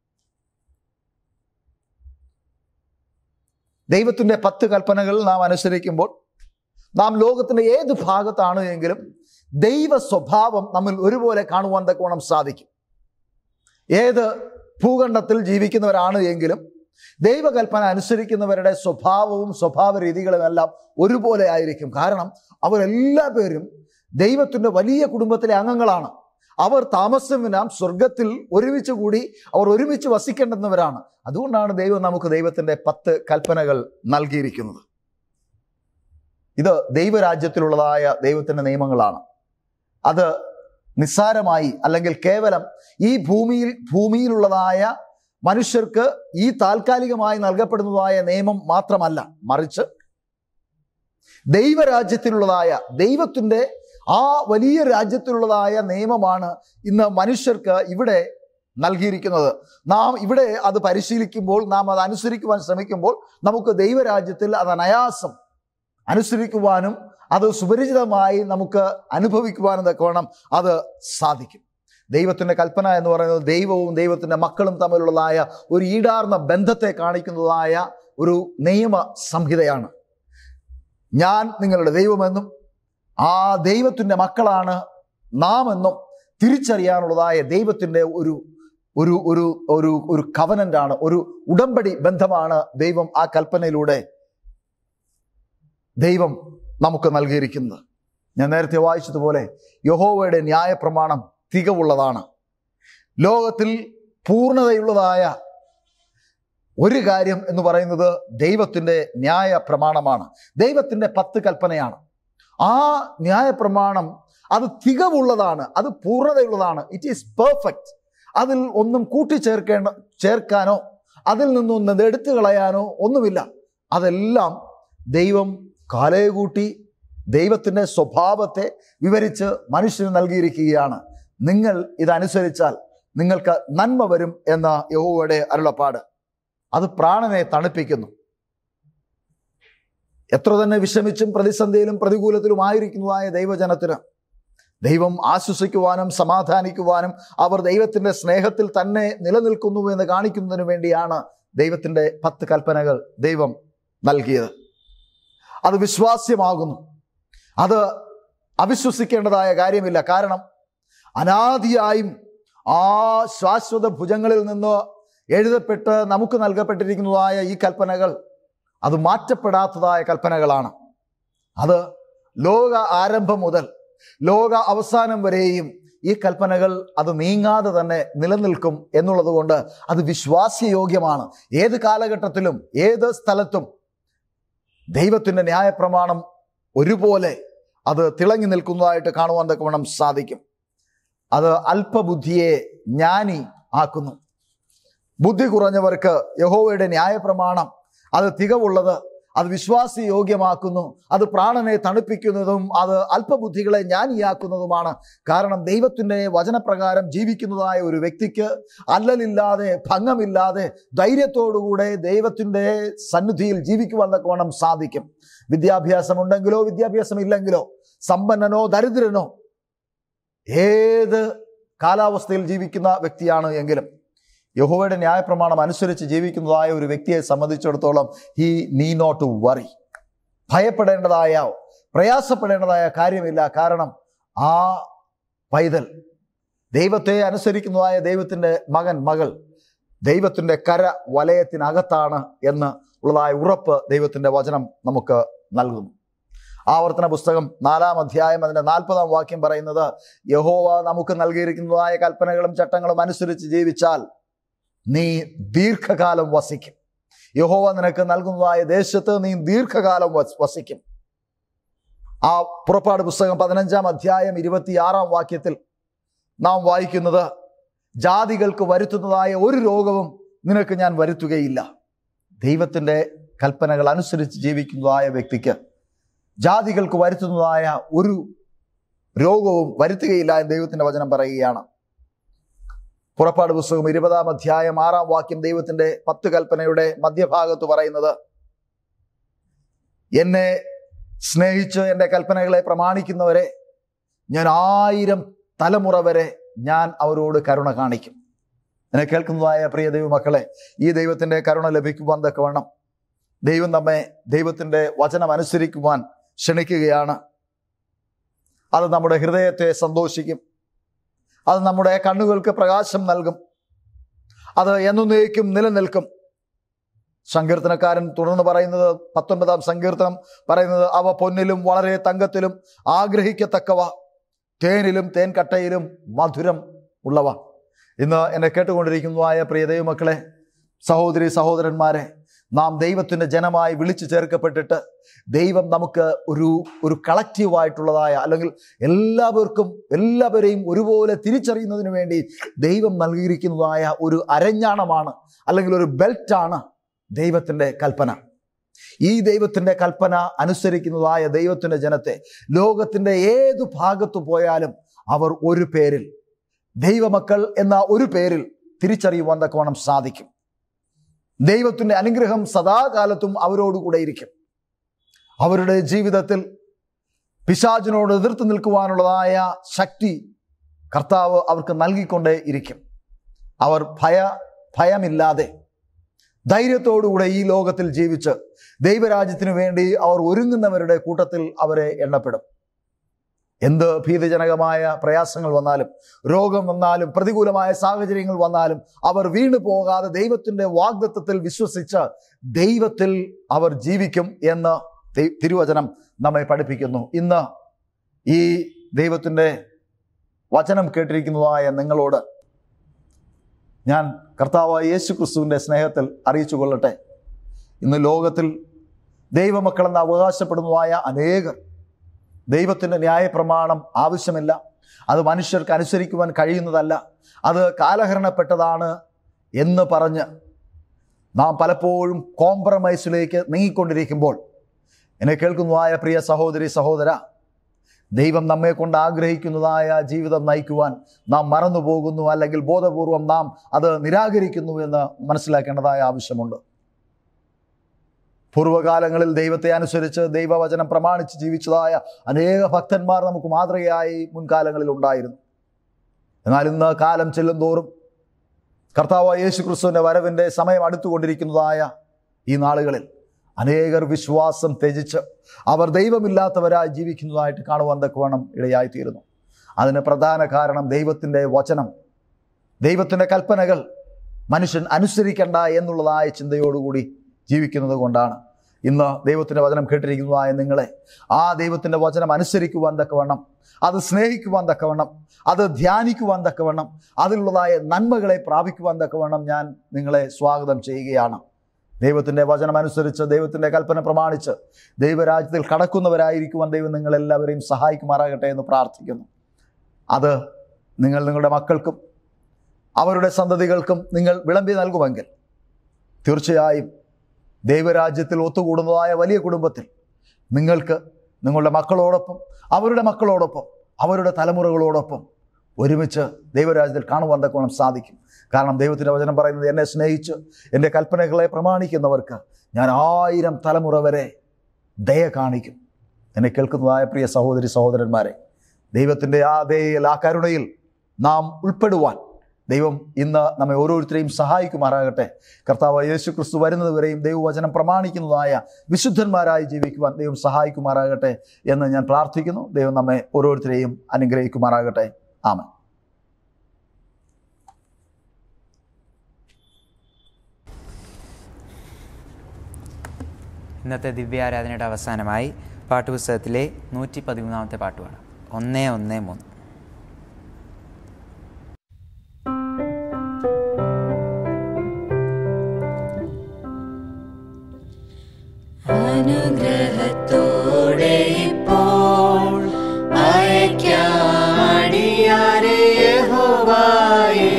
ദൈവത്തിന്റെ പത്ത് കൽപ്പനകൾ നാം അനുസരിക്കുമ്പോൾ നാം ലോകത്തിന്റെ ഏത് ഭാഗത്താണ് എങ്കിലും ദൈവ സ്വഭാവം നമ്മിൽ ഒരുപോലെ കാണുവാൻ തക്കവണ്ണം സാധിക്കും ഏത് ഭൂഖണ്ഡത്തിൽ ജീവിക്കുന്നവരാണ് എങ്കിലും ദൈവകൽപ്പന അനുസരിക്കുന്നവരുടെ സ്വഭാവവും സ്വഭാവ രീതികളും എല്ലാം ഒരുപോലെ ആയിരിക്കും കാരണം അവരെല്ലാ പേരും ദൈവത്തിന്റെ വലിയ കുടുംബത്തിലെ അംഗങ്ങളാണ് അവർ താമസമിനാം സ്വർഗത്തിൽ ഒരുമിച്ച് കൂടി അവർ ഒരുമിച്ച് വസിക്കേണ്ടുന്നവരാണ് അതുകൊണ്ടാണ് ദൈവം നമുക്ക് ദൈവത്തിന്റെ പത്ത് കൽപ്പനകൾ നൽകിയിരിക്കുന്നത് ഇത് ദൈവരാജ്യത്തിലുള്ളതായ ദൈവത്തിന്റെ നിയമങ്ങളാണ് അത് നിസ്സാരമായി അല്ലെങ്കിൽ കേവലം ഈ ഭൂമിയിൽ ഭൂമിയിലുള്ളതായ മനുഷ്യർക്ക് ഈ താൽക്കാലികമായി നൽകപ്പെടുന്നതായ നിയമം മാത്രമല്ല മറിച്ച് ദൈവരാജ്യത്തിലുള്ളതായ ദൈവത്തിന്റെ ആ വലിയ രാജ്യത്തിലുള്ളതായ നിയമമാണ് ഇന്ന് മനുഷ്യർക്ക് ഇവിടെ നൽകിയിരിക്കുന്നത് നാം ഇവിടെ അത് പരിശീലിക്കുമ്പോൾ നാം അത് അനുസരിക്കുവാൻ ശ്രമിക്കുമ്പോൾ നമുക്ക് ദൈവരാജ്യത്തിൽ അത് അനായാസം അനുസരിക്കുവാനും അത് സുപരിചിതമായി നമുക്ക് അനുഭവിക്കുവാനും തക്കവണ്ണം അത് സാധിക്കും ദൈവത്തിന്റെ കൽപ്പന എന്ന് പറയുന്നത് ദൈവവും ദൈവത്തിന്റെ മക്കളും തമ്മിലുള്ളതായ ഒരു ഈടാർന്ന ബന്ധത്തെ കാണിക്കുന്നതായ ഒരു നിയമ സംഹിതയാണ് ഞാൻ നിങ്ങളുടെ ദൈവമെന്നും ആ ദൈവത്തിന്റെ മക്കളാണ് നാം എന്നും തിരിച്ചറിയാനുള്ളതായ ദൈവത്തിന്റെ ഒരു ഒരു ഒരു ഒരു ഒരു കവനന്റ് ആണ് ഒരു ഉടമ്പടി ബന്ധമാണ് ദൈവം ആ കൽപ്പനയിലൂടെ ദൈവം നമുക്ക് നൽകിയിരിക്കുന്നത് ഞാൻ നേരത്തെ വായിച്ചതുപോലെ യഹോവയുടെ ന്യായപ്രമാണം തികവുള്ളതാണ് ലോകത്തിൽ പൂർണ്ണതയുള്ളതായ ഒരു കാര്യം എന്ന് പറയുന്നത് ദൈവത്തിൻ്റെ ന്യായ പ്രമാണമാണ് ദൈവത്തിൻ്റെ പത്ത് കൽപ്പനയാണ് ആ ന്യായ പ്രമാണം അത് തികവുള്ളതാണ് അത് പൂർണ്ണതയുള്ളതാണ് ഇറ്റ് ഈസ് പെർഫെക്റ്റ് അതിൽ ഒന്നും കൂട്ടിച്ചേർക്കേണ്ട ചേർക്കാനോ അതിൽ നിന്നൊന്നും എടുത്തു കളയാനോ ഒന്നുമില്ല അതെല്ലാം ദൈവം കാലയെ കൂട്ടി ദൈവത്തിൻ്റെ സ്വഭാവത്തെ വിവരിച്ച് മനുഷ്യന് നൽകിയിരിക്കുകയാണ് നിങ്ങൾ ഇതനുസരിച്ചാൽ നിങ്ങൾക്ക് നന്മ വരും എന്ന യഹോവയുടെ അരുളപ്പാട് അത് പ്രാണനെ തണുപ്പിക്കുന്നു എത്ര തന്നെ വിഷമിച്ചും പ്രതിസന്ധിയിലും പ്രതികൂലത്തിലുമായിരിക്കുന്നതായ ദൈവജനത്തിന് ദൈവം ആശ്വസിക്കുവാനും സമാധാനിക്കുവാനും അവർ ദൈവത്തിന്റെ സ്നേഹത്തിൽ തന്നെ നിലനിൽക്കുന്നു എന്ന് കാണിക്കുന്നതിന് വേണ്ടിയാണ് ദൈവത്തിന്റെ പത്ത് കൽപ്പനകൾ ദൈവം നൽകിയത് അത് വിശ്വാസ്യമാകുന്നു അത് അവിശ്വസിക്കേണ്ടതായ കാര്യമില്ല കാരണം അനാദിയായും ആ ശാശ്വത ഭുജങ്ങളിൽ നിന്ന് എഴുതപ്പെട്ട് നമുക്ക് നൽകപ്പെട്ടിരിക്കുന്നതായ ഈ കൽപ്പനകൾ അത് മാറ്റപ്പെടാത്തതായ കൽപ്പനകളാണ് അത് ലോക ആരംഭം മുതൽ ലോക അവസാനം വരെയും ഈ കൽപ്പനകൾ അത് നീങ്ങാതെ തന്നെ നിലനിൽക്കും എന്നുള്ളത് കൊണ്ട് അത് വിശ്വാസ്യയോഗ്യമാണ് ഏത് കാലഘട്ടത്തിലും ഏത് സ്ഥലത്തും ദൈവത്തിൻ്റെ ന്യായപ്രമാണം ഒരുപോലെ അത് തിളങ്ങി നിൽക്കുന്നതായിട്ട് കാണുവാൻ തക്കവണ്ണം സാധിക്കും അത് അല്പബുദ്ധിയെ ജ്ഞാനി ആക്കുന്നു ബുദ്ധി കുറഞ്ഞവർക്ക് യഹോവയുടെ ന്യായപ്രമാണം അത് തികവുള്ളത് അത് വിശ്വാസയോഗ്യമാക്കുന്നു അത് പ്രാണനെ തണുപ്പിക്കുന്നതും അത് അല്പബുദ്ധികളെ ജ്ഞാനിയാക്കുന്നതുമാണ് കാരണം ദൈവത്തിൻ്റെ വചനപ്രകാരം ജീവിക്കുന്നതായ ഒരു വ്യക്തിക്ക് അല്ലലില്ലാതെ ഭംഗമില്ലാതെ ധൈര്യത്തോടുകൂടെ ദൈവത്തിൻ്റെ സന്നിധിയിൽ ജീവിക്കുവാൻ തക്കവണ്ണം സാധിക്കും വിദ്യാഭ്യാസം ഉണ്ടെങ്കിലോ വിദ്യാഭ്യാസം ഇല്ലെങ്കിലോ സമ്പന്നനോ ദരിദ്രനോ ഏത് കാലാവസ്ഥയിൽ ജീവിക്കുന്ന വ്യക്തിയാണ് എങ്കിലും യഹോവയുടെ ന്യായപ്രമാണം അനുസരിച്ച് ജീവിക്കുന്നതായ ഒരു വ്യക്തിയെ സംബന്ധിച്ചിടത്തോളം he need not to worry ഭയപ്പെടേണ്ടതായ പ്രയാസപ്പെടേണ്ടതായ കാര്യമില്ല കാരണം ആ പൈതൽ ദൈവത്തെ അനുസരിക്കുന്നതായ ദൈവത്തിൻ്റെ മകൻ മകൾ ദൈവത്തിൻ്റെ കര വലയത്തിനകത്താണ് എന്ന് ഉള്ളതായ ഉറപ്പ് ദൈവത്തിൻ്റെ വചനം നമുക്ക് നൽകുന്നു ആവർത്തന പുസ്തകം നാലാം അധ്യായം അതിൻ്റെ നാൽപ്പതാം വാക്യം പറയുന്നത് യഹോവ നമുക്ക് നൽകിയിരിക്കുന്നതായ കൽപ്പനകളും ചട്ടങ്ങളും അനുസരിച്ച് ജീവിച്ചാൽ നീ ദീർഘകാലം വസിക്കും യഹോവ നിനക്ക് നൽകുന്നതായ ദേശത്ത് നീ ദീർഘകാലം വസ്- വസിക്കും ആ പുറപ്പാട് പുസ്തകം പതിനഞ്ചാം അധ്യായം ഇരുപത്തിയാറാം വാക്യത്തിൽ നാം വായിക്കുന്നത് ജാതികൾക്ക് വരുത്തുന്നതായ ഒരു രോഗവും നിനക്ക് ഞാൻ വരുത്തുകയില്ല ദൈവത്തിൻ്റെ കൽപ്പനകൾ അനുസരിച്ച് ജീവിക്കുന്നതായ വ്യക്തിക്ക് ജാതികൾക്ക് വരുത്തുന്നതായ ഒരു രോഗവും വരുത്തുകയില്ല എന്ന് ദൈവത്തിൻ്റെ വചനം പറയുകയാണ് പുറപ്പാട് പുസ്തകം ഇരുപതാം അധ്യായം ആറാം വാക്യം ദൈവത്തിന്റെ പത്ത് കൽപ്പനയുടെ മധ്യഭാഗത്ത് പറയുന്നത് എന്നെ സ്നേഹിച്ച് എൻ്റെ കൽപ്പനകളെ പ്രമാണിക്കുന്നവരെ ഞാൻ ആയിരം തലമുറ വരെ ഞാൻ അവരോട് കരുണ കാണിക്കും എന്നെ കേൾക്കുന്നതായ പ്രിയ ദൈവമക്കളെ ഈ ദൈവത്തിൻ്റെ കരുണ ലഭിക്കുവാൻ തക്കവണ്ണം ദൈവം നമ്മെ ദൈവത്തിൻ്റെ വചനം അനുസരിക്കുവാൻ ക്ഷണിക്കുകയാണ് അത് നമ്മുടെ ഹൃദയത്തെ സന്തോഷിക്കും അത് നമ്മുടെ കണ്ണുകൾക്ക് പ്രകാശം നൽകും അത് എന്നേക്കും നിലനിൽക്കും സങ്കീർത്തനക്കാരൻ തുടർന്ന് പറയുന്നത് പത്തൊൻപതാം സങ്കീർത്തനം പറയുന്നത് അവ പൊന്നിലും വളരെ തങ്കത്തിലും ആഗ്രഹിക്കത്തക്കവ തേനിലും തേൻകട്ടയിലും മധുരം ഉള്ളവ ഇന്ന് എന്നെ കേട്ടുകൊണ്ടിരിക്കുന്നതായ പ്രിയ ദൈവമക്കളെ സഹോദരി സഹോദരന്മാരെ നാം ദൈവത്തിൻ്റെ ജനമായി വിളിച്ചു ചേർക്കപ്പെട്ടിട്ട് ദൈവം നമുക്ക് ഒരു ഒരു കളക്റ്റീവായിട്ടുള്ളതായ അല്ലെങ്കിൽ എല്ലാവർക്കും എല്ലാവരെയും ഒരുപോലെ തിരിച്ചറിയുന്നതിന് വേണ്ടി ദൈവം നൽകിയിരിക്കുന്നതായ ഒരു അരഞ്ഞാണമാണ് അല്ലെങ്കിൽ ഒരു ബെൽറ്റാണ് ദൈവത്തിൻ്റെ കൽപ്പന ഈ ദൈവത്തിൻ്റെ കൽപ്പന അനുസരിക്കുന്നതായ ദൈവത്തിൻ്റെ ജനത്തെ ലോകത്തിൻ്റെ ഏതു ഭാഗത്തു പോയാലും അവർ ഒരു പേരിൽ ദൈവമക്കൾ എന്ന ഒരു പേരിൽ തിരിച്ചറിയുവാൻ തക്കവണ്ണം സാധിക്കും ദൈവത്തിൻ്റെ അനുഗ്രഹം സദാകാലത്തും അവരോടുകൂടെ ഇരിക്കും അവരുടെ ജീവിതത്തിൽ പിശാചിനോട് എതിർത്ത് നിൽക്കുവാനുള്ളതായ ശക്തി കർത്താവ് അവർക്ക് നൽകിക്കൊണ്ടേ ഇരിക്കും അവർ ഭയ ഭയമില്ലാതെ ധൈര്യത്തോടുകൂടെ ഈ ലോകത്തിൽ ജീവിച്ച് ദൈവരാജ്യത്തിന് വേണ്ടി അവർ ഒരുങ്ങുന്നവരുടെ കൂട്ടത്തിൽ അവരെ എണ്ണപ്പെടും എന്ത് ഭീതിജനകമായ പ്രയാസങ്ങൾ വന്നാലും രോഗം വന്നാലും പ്രതികൂലമായ സാഹചര്യങ്ങൾ വന്നാലും അവർ വീണു പോകാതെ ദൈവത്തിൻ്റെ വാഗ്ദത്വത്തിൽ വിശ്വസിച്ച് ദൈവത്തിൽ അവർ ജീവിക്കും എന്ന് ദൈ- തിരുവചനം നമ്മെ പഠിപ്പിക്കുന്നു ഇന്ന് ഈ ദൈവത്തിൻ്റെ വചനം കേട്ടിരിക്കുന്നതായ നിങ്ങളോട് ഞാൻ കർത്താവായ യേശു ക്രിസ്തുവിൻ്റെ സ്നേഹത്തിൽ അറിയിച്ചു കൊള്ളട്ടെ ഇന്ന് ലോകത്തിൽ ദൈവമക്കളെന്ന് അവകാശപ്പെടുന്നതായ അനേകർ ദൈവത്തിൻ്റെ ന്യായപ്രമാണം ആവശ്യമില്ല അത് മനുഷ്യർക്ക് അനുസരിക്കുവാൻ കഴിയുന്നതല്ല അത് കാലഹരണപ്പെട്ടതാണ് എന്ന് പറഞ്ഞ് നാം പലപ്പോഴും കോംപ്രമൈസിലേക്ക് നീങ്ങിക്കൊണ്ടിരിക്കുമ്പോൾ എന്നെ കേൾക്കുന്നതായ പ്രിയ സഹോദരി സഹോദര ദൈവം നമ്മെ കൊണ്ട് ആഗ്രഹിക്കുന്നതായ ജീവിതം നയിക്കുവാൻ നാം മറന്നു പോകുന്നു അല്ലെങ്കിൽ ബോധപൂർവം നാം അത് നിരാകരിക്കുന്നു എന്ന് മനസ്സിലാക്കേണ്ടതായ ആവശ്യമുണ്ട് പൂർവ്വകാലങ്ങളിൽ ദൈവത്തെ അനുസരിച്ച് ദൈവവചനം പ്രമാണിച്ച് ജീവിച്ചതായ അനേക ഭക്തന്മാർ നമുക്ക് മാതൃകയായി മുൻകാലങ്ങളിൽ ഉണ്ടായിരുന്നു എന്നാൽ ഇന്ന് കാലം ചെല്ലും തോറും കർത്താവ് യേശു ക്രിസ്തുവിൻ്റെ വരവിൻ്റെ സമയം അടുത്തുകൊണ്ടിരിക്കുന്നതായ ഈ നാളുകളിൽ അനേകർ വിശ്വാസം ത്യജിച്ച് അവർ ദൈവമില്ലാത്തവരായി ജീവിക്കുന്നതായിട്ട് കാണുവാൻ തക്കവണ്ണം ഇടയായിത്തീരുന്നു അതിന് പ്രധാന കാരണം ദൈവത്തിൻ്റെ വചനം ദൈവത്തിൻ്റെ കൽപ്പനകൾ മനുഷ്യൻ അനുസരിക്കണ്ട എന്നുള്ളതായ ചിന്തയോടുകൂടി ജീവിക്കുന്നത് കൊണ്ടാണ് ഇന്ന് ദൈവത്തിൻ്റെ വചനം കേട്ടിരിക്കുന്നതായ നിങ്ങളെ ആ ദൈവത്തിൻ്റെ വചനം അനുസരിക്കുവാൻ തക്കവണ്ണം അത് സ്നേഹിക്കുവാൻ തക്കവണ്ണം അത് ധ്യാനിക്കുവാൻ തക്കവണ്ണം അതിലുള്ളതായ നന്മകളെ പ്രാപിക്കുവാൻ തക്കവണ്ണം ഞാൻ നിങ്ങളെ സ്വാഗതം ചെയ്യുകയാണ് ദൈവത്തിൻ്റെ വചനം അനുസരിച്ച് ദൈവത്തിൻ്റെ കൽപ്പന പ്രമാണിച്ച് ദൈവരാജ്യത്തിൽ കടക്കുന്നവരായിരിക്കുവാൻ ദൈവം നിങ്ങളെല്ലാവരെയും സഹായിക്കുമാറാകട്ടെ എന്ന് പ്രാർത്ഥിക്കുന്നു അത് നിങ്ങൾ നിങ്ങളുടെ മക്കൾക്കും അവരുടെ സന്തതികൾക്കും നിങ്ങൾ വിളമ്പി നൽകുമെങ്കിൽ തീർച്ചയായും ദൈവരാജ്യത്തിൽ ഒത്തുകൂടുന്നതായ വലിയ കുടുംബത്തിൽ നിങ്ങൾക്ക് നിങ്ങളുടെ മക്കളോടൊപ്പം അവരുടെ മക്കളോടൊപ്പം അവരുടെ തലമുറകളോടൊപ്പം ഒരുമിച്ച് ദൈവരാജ്യത്തിൽ കാണുവാൻ തക്കവണ്ണം സാധിക്കും കാരണം ദൈവത്തിൻ്റെ വചനം പറയുന്നത് എന്നെ സ്നേഹിച്ച് എൻ്റെ കൽപ്പനകളെ പ്രമാണിക്കുന്നവർക്ക് ഞാൻ ആയിരം തലമുറ വരെ ദയ കാണിക്കും എന്നെ കേൾക്കുന്നതായ പ്രിയ സഹോദരി സഹോദരന്മാരെ ദൈവത്തിൻ്റെ ആ ദയയിൽ ആ കരുണയിൽ നാം ഉൾപ്പെടുവാൻ ദൈവം ഇന്ന് നമ്മെ ഓരോരുത്തരെയും സഹായിക്കുമാറാകട്ടെ കർത്താവ് യേശു ക്രിസ്തു വരുന്നതുവരെയും ദൈവവചനം പ്രമാണിക്കുന്നതായ വിശുദ്ധന്മാരായി ജീവിക്കുവാൻ ദൈവം സഹായിക്കുമാറാകട്ടെ എന്ന് ഞാൻ പ്രാർത്ഥിക്കുന്നു ദൈവം നമ്മെ ഓരോരുത്തരെയും അനുഗ്രഹിക്കുമാറാകട്ടെ ആമൻ ഇന്നത്തെ ദിവ്യാരാധനയുടെ അവസാനമായി പാട്ടുപുസ്തകത്തിലെ നൂറ്റി പതിമൂന്നാമത്തെ പാട്ടുപാടാം ഒന്ന് ഒന്ന് മൂന്ന് അനുഗ്രഹത്തോടെ ഇപ്പോൾ അയക്കാടിയാരെ യഹോവായേ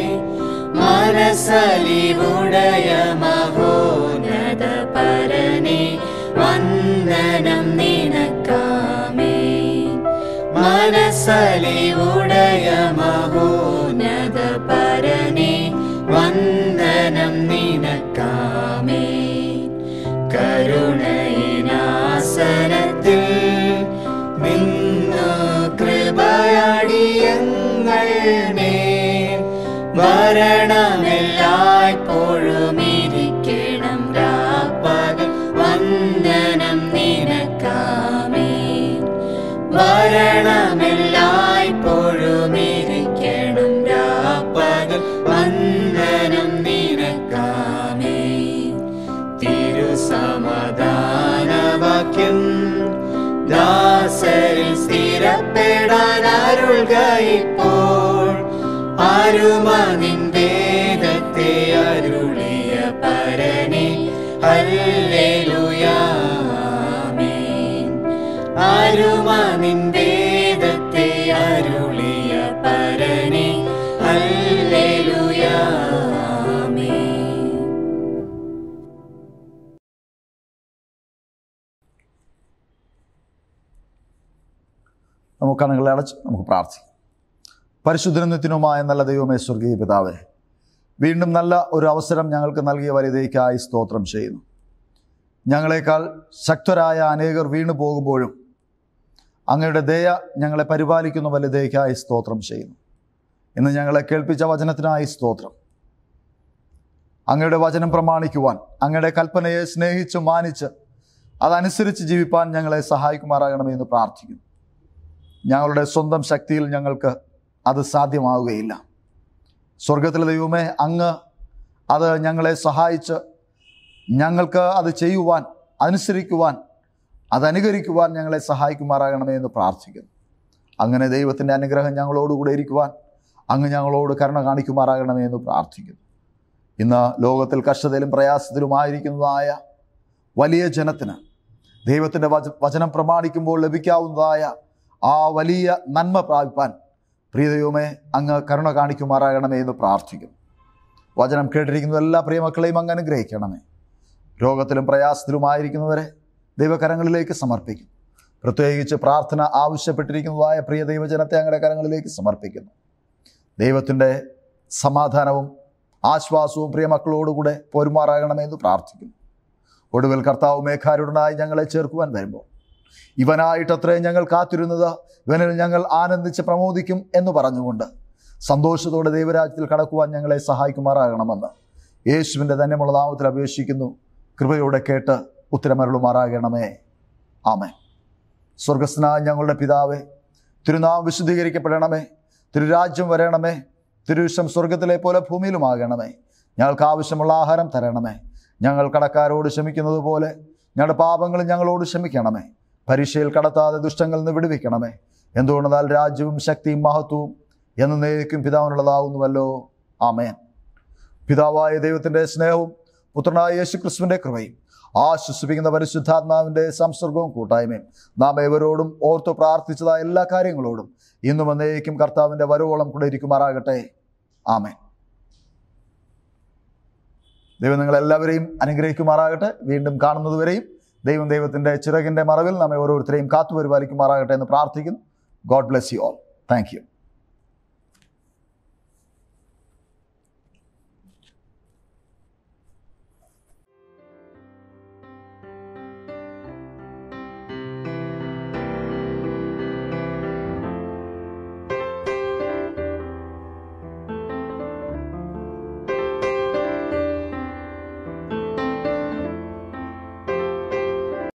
മനസ്സലിവുടയ മഹോന്നത പരനെ വന്ദനം നിനക്കാമേ മനസ്സലിവുടയ മഹോന്നത പരനെ വന്ദനം നിനക്കാമേ കരുണയിനാസനത്തിൽ നിന്നു കൃപയടിയങ്ങൾ മേൽ വരണമെല്ലായ്പ്പോഴും ഇരിക്കണം രാപ്പകൽ വന്ദനം നിനക്കാമേ വരണമെല്ലായ്പ്പോഴും ഇരിക്കണം രാപ്പകൽ വന്ദനം നിനക്കാമേ തിരുസമാധാനവാക്യം ദാസരിൽ സ്ഥിരപ്പെടാൻ അരുൾക ഇപ്പോൾ അരുമ നിൻ വേദത്തെ അരുളിയ പരനെ ഹല്ലേലൂയാമേൻ അരുമ നിൻ വേദത്തെ അരുളിയ പരനെ ഹല്ലേലൂയാമേൻ നമുക്ക് കണ്ണുകളെ അടച്ച് നമുക്ക് പ്രാർത്ഥിക്കാം പരിശുദ്ധനത്തിനുമായ നല്ല ദൈവമേ സ്വർഗീയ പിതാവേ വീണ്ടും നല്ല ഒരു അവസരം ഞങ്ങൾക്ക് നൽകിയ വലുതേക്കായി സ്തോത്രം ചെയ്യുന്നു ഞങ്ങളെക്കാൾ ശക്തരായ അനേകർ വീണു പോകുമ്പോഴും അങ്ങയുടെ ദയ ഞങ്ങളെ പരിപാലിക്കുന്ന വലുതേക്കായി സ്തോത്രം ചെയ്യുന്നു ഇന്ന് ഞങ്ങളെ കേൾപ്പിച്ച വചനത്തിനായി സ്തോത്രം അങ്ങയുടെ വചനം പ്രമാണിക്കുവാൻ അങ്ങയുടെ കൽപ്പനയെ സ്നേഹിച്ച് മാനിച്ച് അതനുസരിച്ച് ജീവിപ്പാൻ ഞങ്ങളെ സഹായിക്കുമാറാകണമെന്ന് പ്രാർത്ഥിക്കുന്നു ഞങ്ങളുടെ സ്വന്തം ശക്തിയിൽ ഞങ്ങൾക്ക് അത് സാധ്യമാവുകയില്ല സ്വർഗത്തിലെ ദൈവമേ അങ്ങ് അത് ഞങ്ങളെ സഹായിച്ച് ഞങ്ങൾക്ക് അത് ചെയ്യുവാൻ അനുസരിക്കുവാൻ അതനുകരിക്കുവാൻ ഞങ്ങളെ സഹായിക്കുമാറാകണമേ എന്ന് പ്രാർത്ഥിക്കുന്നു അങ്ങനെ ദൈവത്തിൻ്റെ അനുഗ്രഹം ഞങ്ങളോടുകൂടെ ഇരിക്കുവാൻ അങ്ങ് ഞങ്ങളോട് കരുണ കാണിക്കുമാറാകണമേ എന്ന് പ്രാർത്ഥിക്കുന്നു ഇന്ന് ലോകത്തിൽ കഷ്ടതയിലും പ്രയാസത്തിലുമായിരിക്കുന്നതായ വലിയ ജനത്തിന് ദൈവത്തിൻ്റെ വച വചനം പ്രമാണിക്കുമ്പോൾ ലഭിക്കാവുന്നതായ ആ വലിയ നന്മ പ്രാപിപ്പാൻ പ്രിയ ദൈവമേ അങ്ങ് കരുണ കാണിക്കുമാറാകണമേ എന്ന് പ്രാർത്ഥിക്കുന്നു വചനം കേട്ടിരിക്കുന്ന എല്ലാ പ്രിയമക്കളെയും അങ്ങ് അനുഗ്രഹിക്കണമേ രോഗത്തിലും പ്രയാസത്തിലുമായിരിക്കുന്നവരെ ദൈവകരങ്ങളിലേക്ക് സമർപ്പിക്കും പ്രത്യേകിച്ച് പ്രാർത്ഥന ആവശ്യപ്പെട്ടിരിക്കുന്നതായ പ്രിയ ദൈവജനത്തെ അങ്ങയുടെ കരങ്ങളിലേക്ക് സമർപ്പിക്കുന്നു ദൈവത്തിൻ്റെ സമാധാനവും ആശ്വാസവും പ്രിയമക്കളോടുകൂടെ പോരുമാറാകണമെന്ന് പ്രാർത്ഥിക്കുന്നു ഒടുവിൽ കർത്താവ് മേഘാരുടനായി ഞങ്ങളെ ചേർക്കുവാൻ വരുമ്പോൾ ഇവനായിട്ടത്രേ ഞങ്ങൾ കാത്തിരുന്നത് ഇവനിൽ ഞങ്ങൾ ആനന്ദിച്ച് പ്രമോദിക്കും എന്ന് പറഞ്ഞുകൊണ്ട് സന്തോഷത്തോടെ ദൈവരാജ്യത്തിൽ കടക്കുവാൻ ഞങ്ങളെ സഹായിക്കുമാറാകണമെന്ന് യേശുവിൻ്റെ ധന്യമുള്ള നാമത്തിൽ അപേക്ഷിക്കുന്നു കൃപയോടെ കേട്ട് ഉത്തരമരുളുമാറാകണമേ ആമേ സ്വർഗസ്നായ ഞങ്ങളുടെ പിതാവേ തിരുനാം വിശുദ്ധീകരിക്കപ്പെടണമേ തിരുരാജ്യം വരണമേ തിരുവിഷം സ്വർഗത്തിലെ പോലെ ഭൂമിയിലുമാകണമേ ഞങ്ങൾക്ക് ആവശ്യമുള്ള ആഹാരം തരണമേ ഞങ്ങൾ കടക്കാരോട് ക്ഷമിക്കുന്നത് പോലെ ഞങ്ങളുടെ പാപങ്ങൾ ഞങ്ങളോട് ക്ഷമിക്കണമേ പരീക്ഷയിൽ കടത്താതെ ദുഷ്ടങ്ങളിൽ നിന്ന് വിടുവിക്കണമേ എന്തുകൊണ്ടെന്നാൽ രാജ്യവും ശക്തിയും മഹത്വവും എന്നേക്കും പിതാവിനുള്ളതാകുന്നുവല്ലോ ആമേൻ പിതാവായ ദൈവത്തിൻ്റെ സ്നേഹവും പുത്രനായ യേശു ക്രിസ്തുവിൻ്റെ കൃപയും ആശ്വസിപ്പിക്കുന്ന പരിശുദ്ധാത്മാവിൻ്റെ സംസർഗവും കൂട്ടായ്മയും നാം ഏവരോടും ഓർത്തു പ്രാർത്ഥിച്ചതായ എല്ലാ കാര്യങ്ങളോടും ഇന്നും എന്നേക്കും കർത്താവിൻ്റെ വരവോളം കൂടെ ഇരിക്കുമാറാകട്ടെ ആമേൻ ദൈവം നിങ്ങളെല്ലാവരെയും അനുഗ്രഹിക്കുമാറാകട്ടെ വീണ്ടും കാണുന്നതുവരെയും ദൈവം ദൈവത്തിൻ്റെ ചിറകിൻ്റെ മറവിൽ നമ്മെ ഓരോരുത്തരെയും കാത്തു പരിപാലിക്കുമാറാകട്ടെ എന്ന് പ്രാർത്ഥിക്കുന്നു God bless you all thank U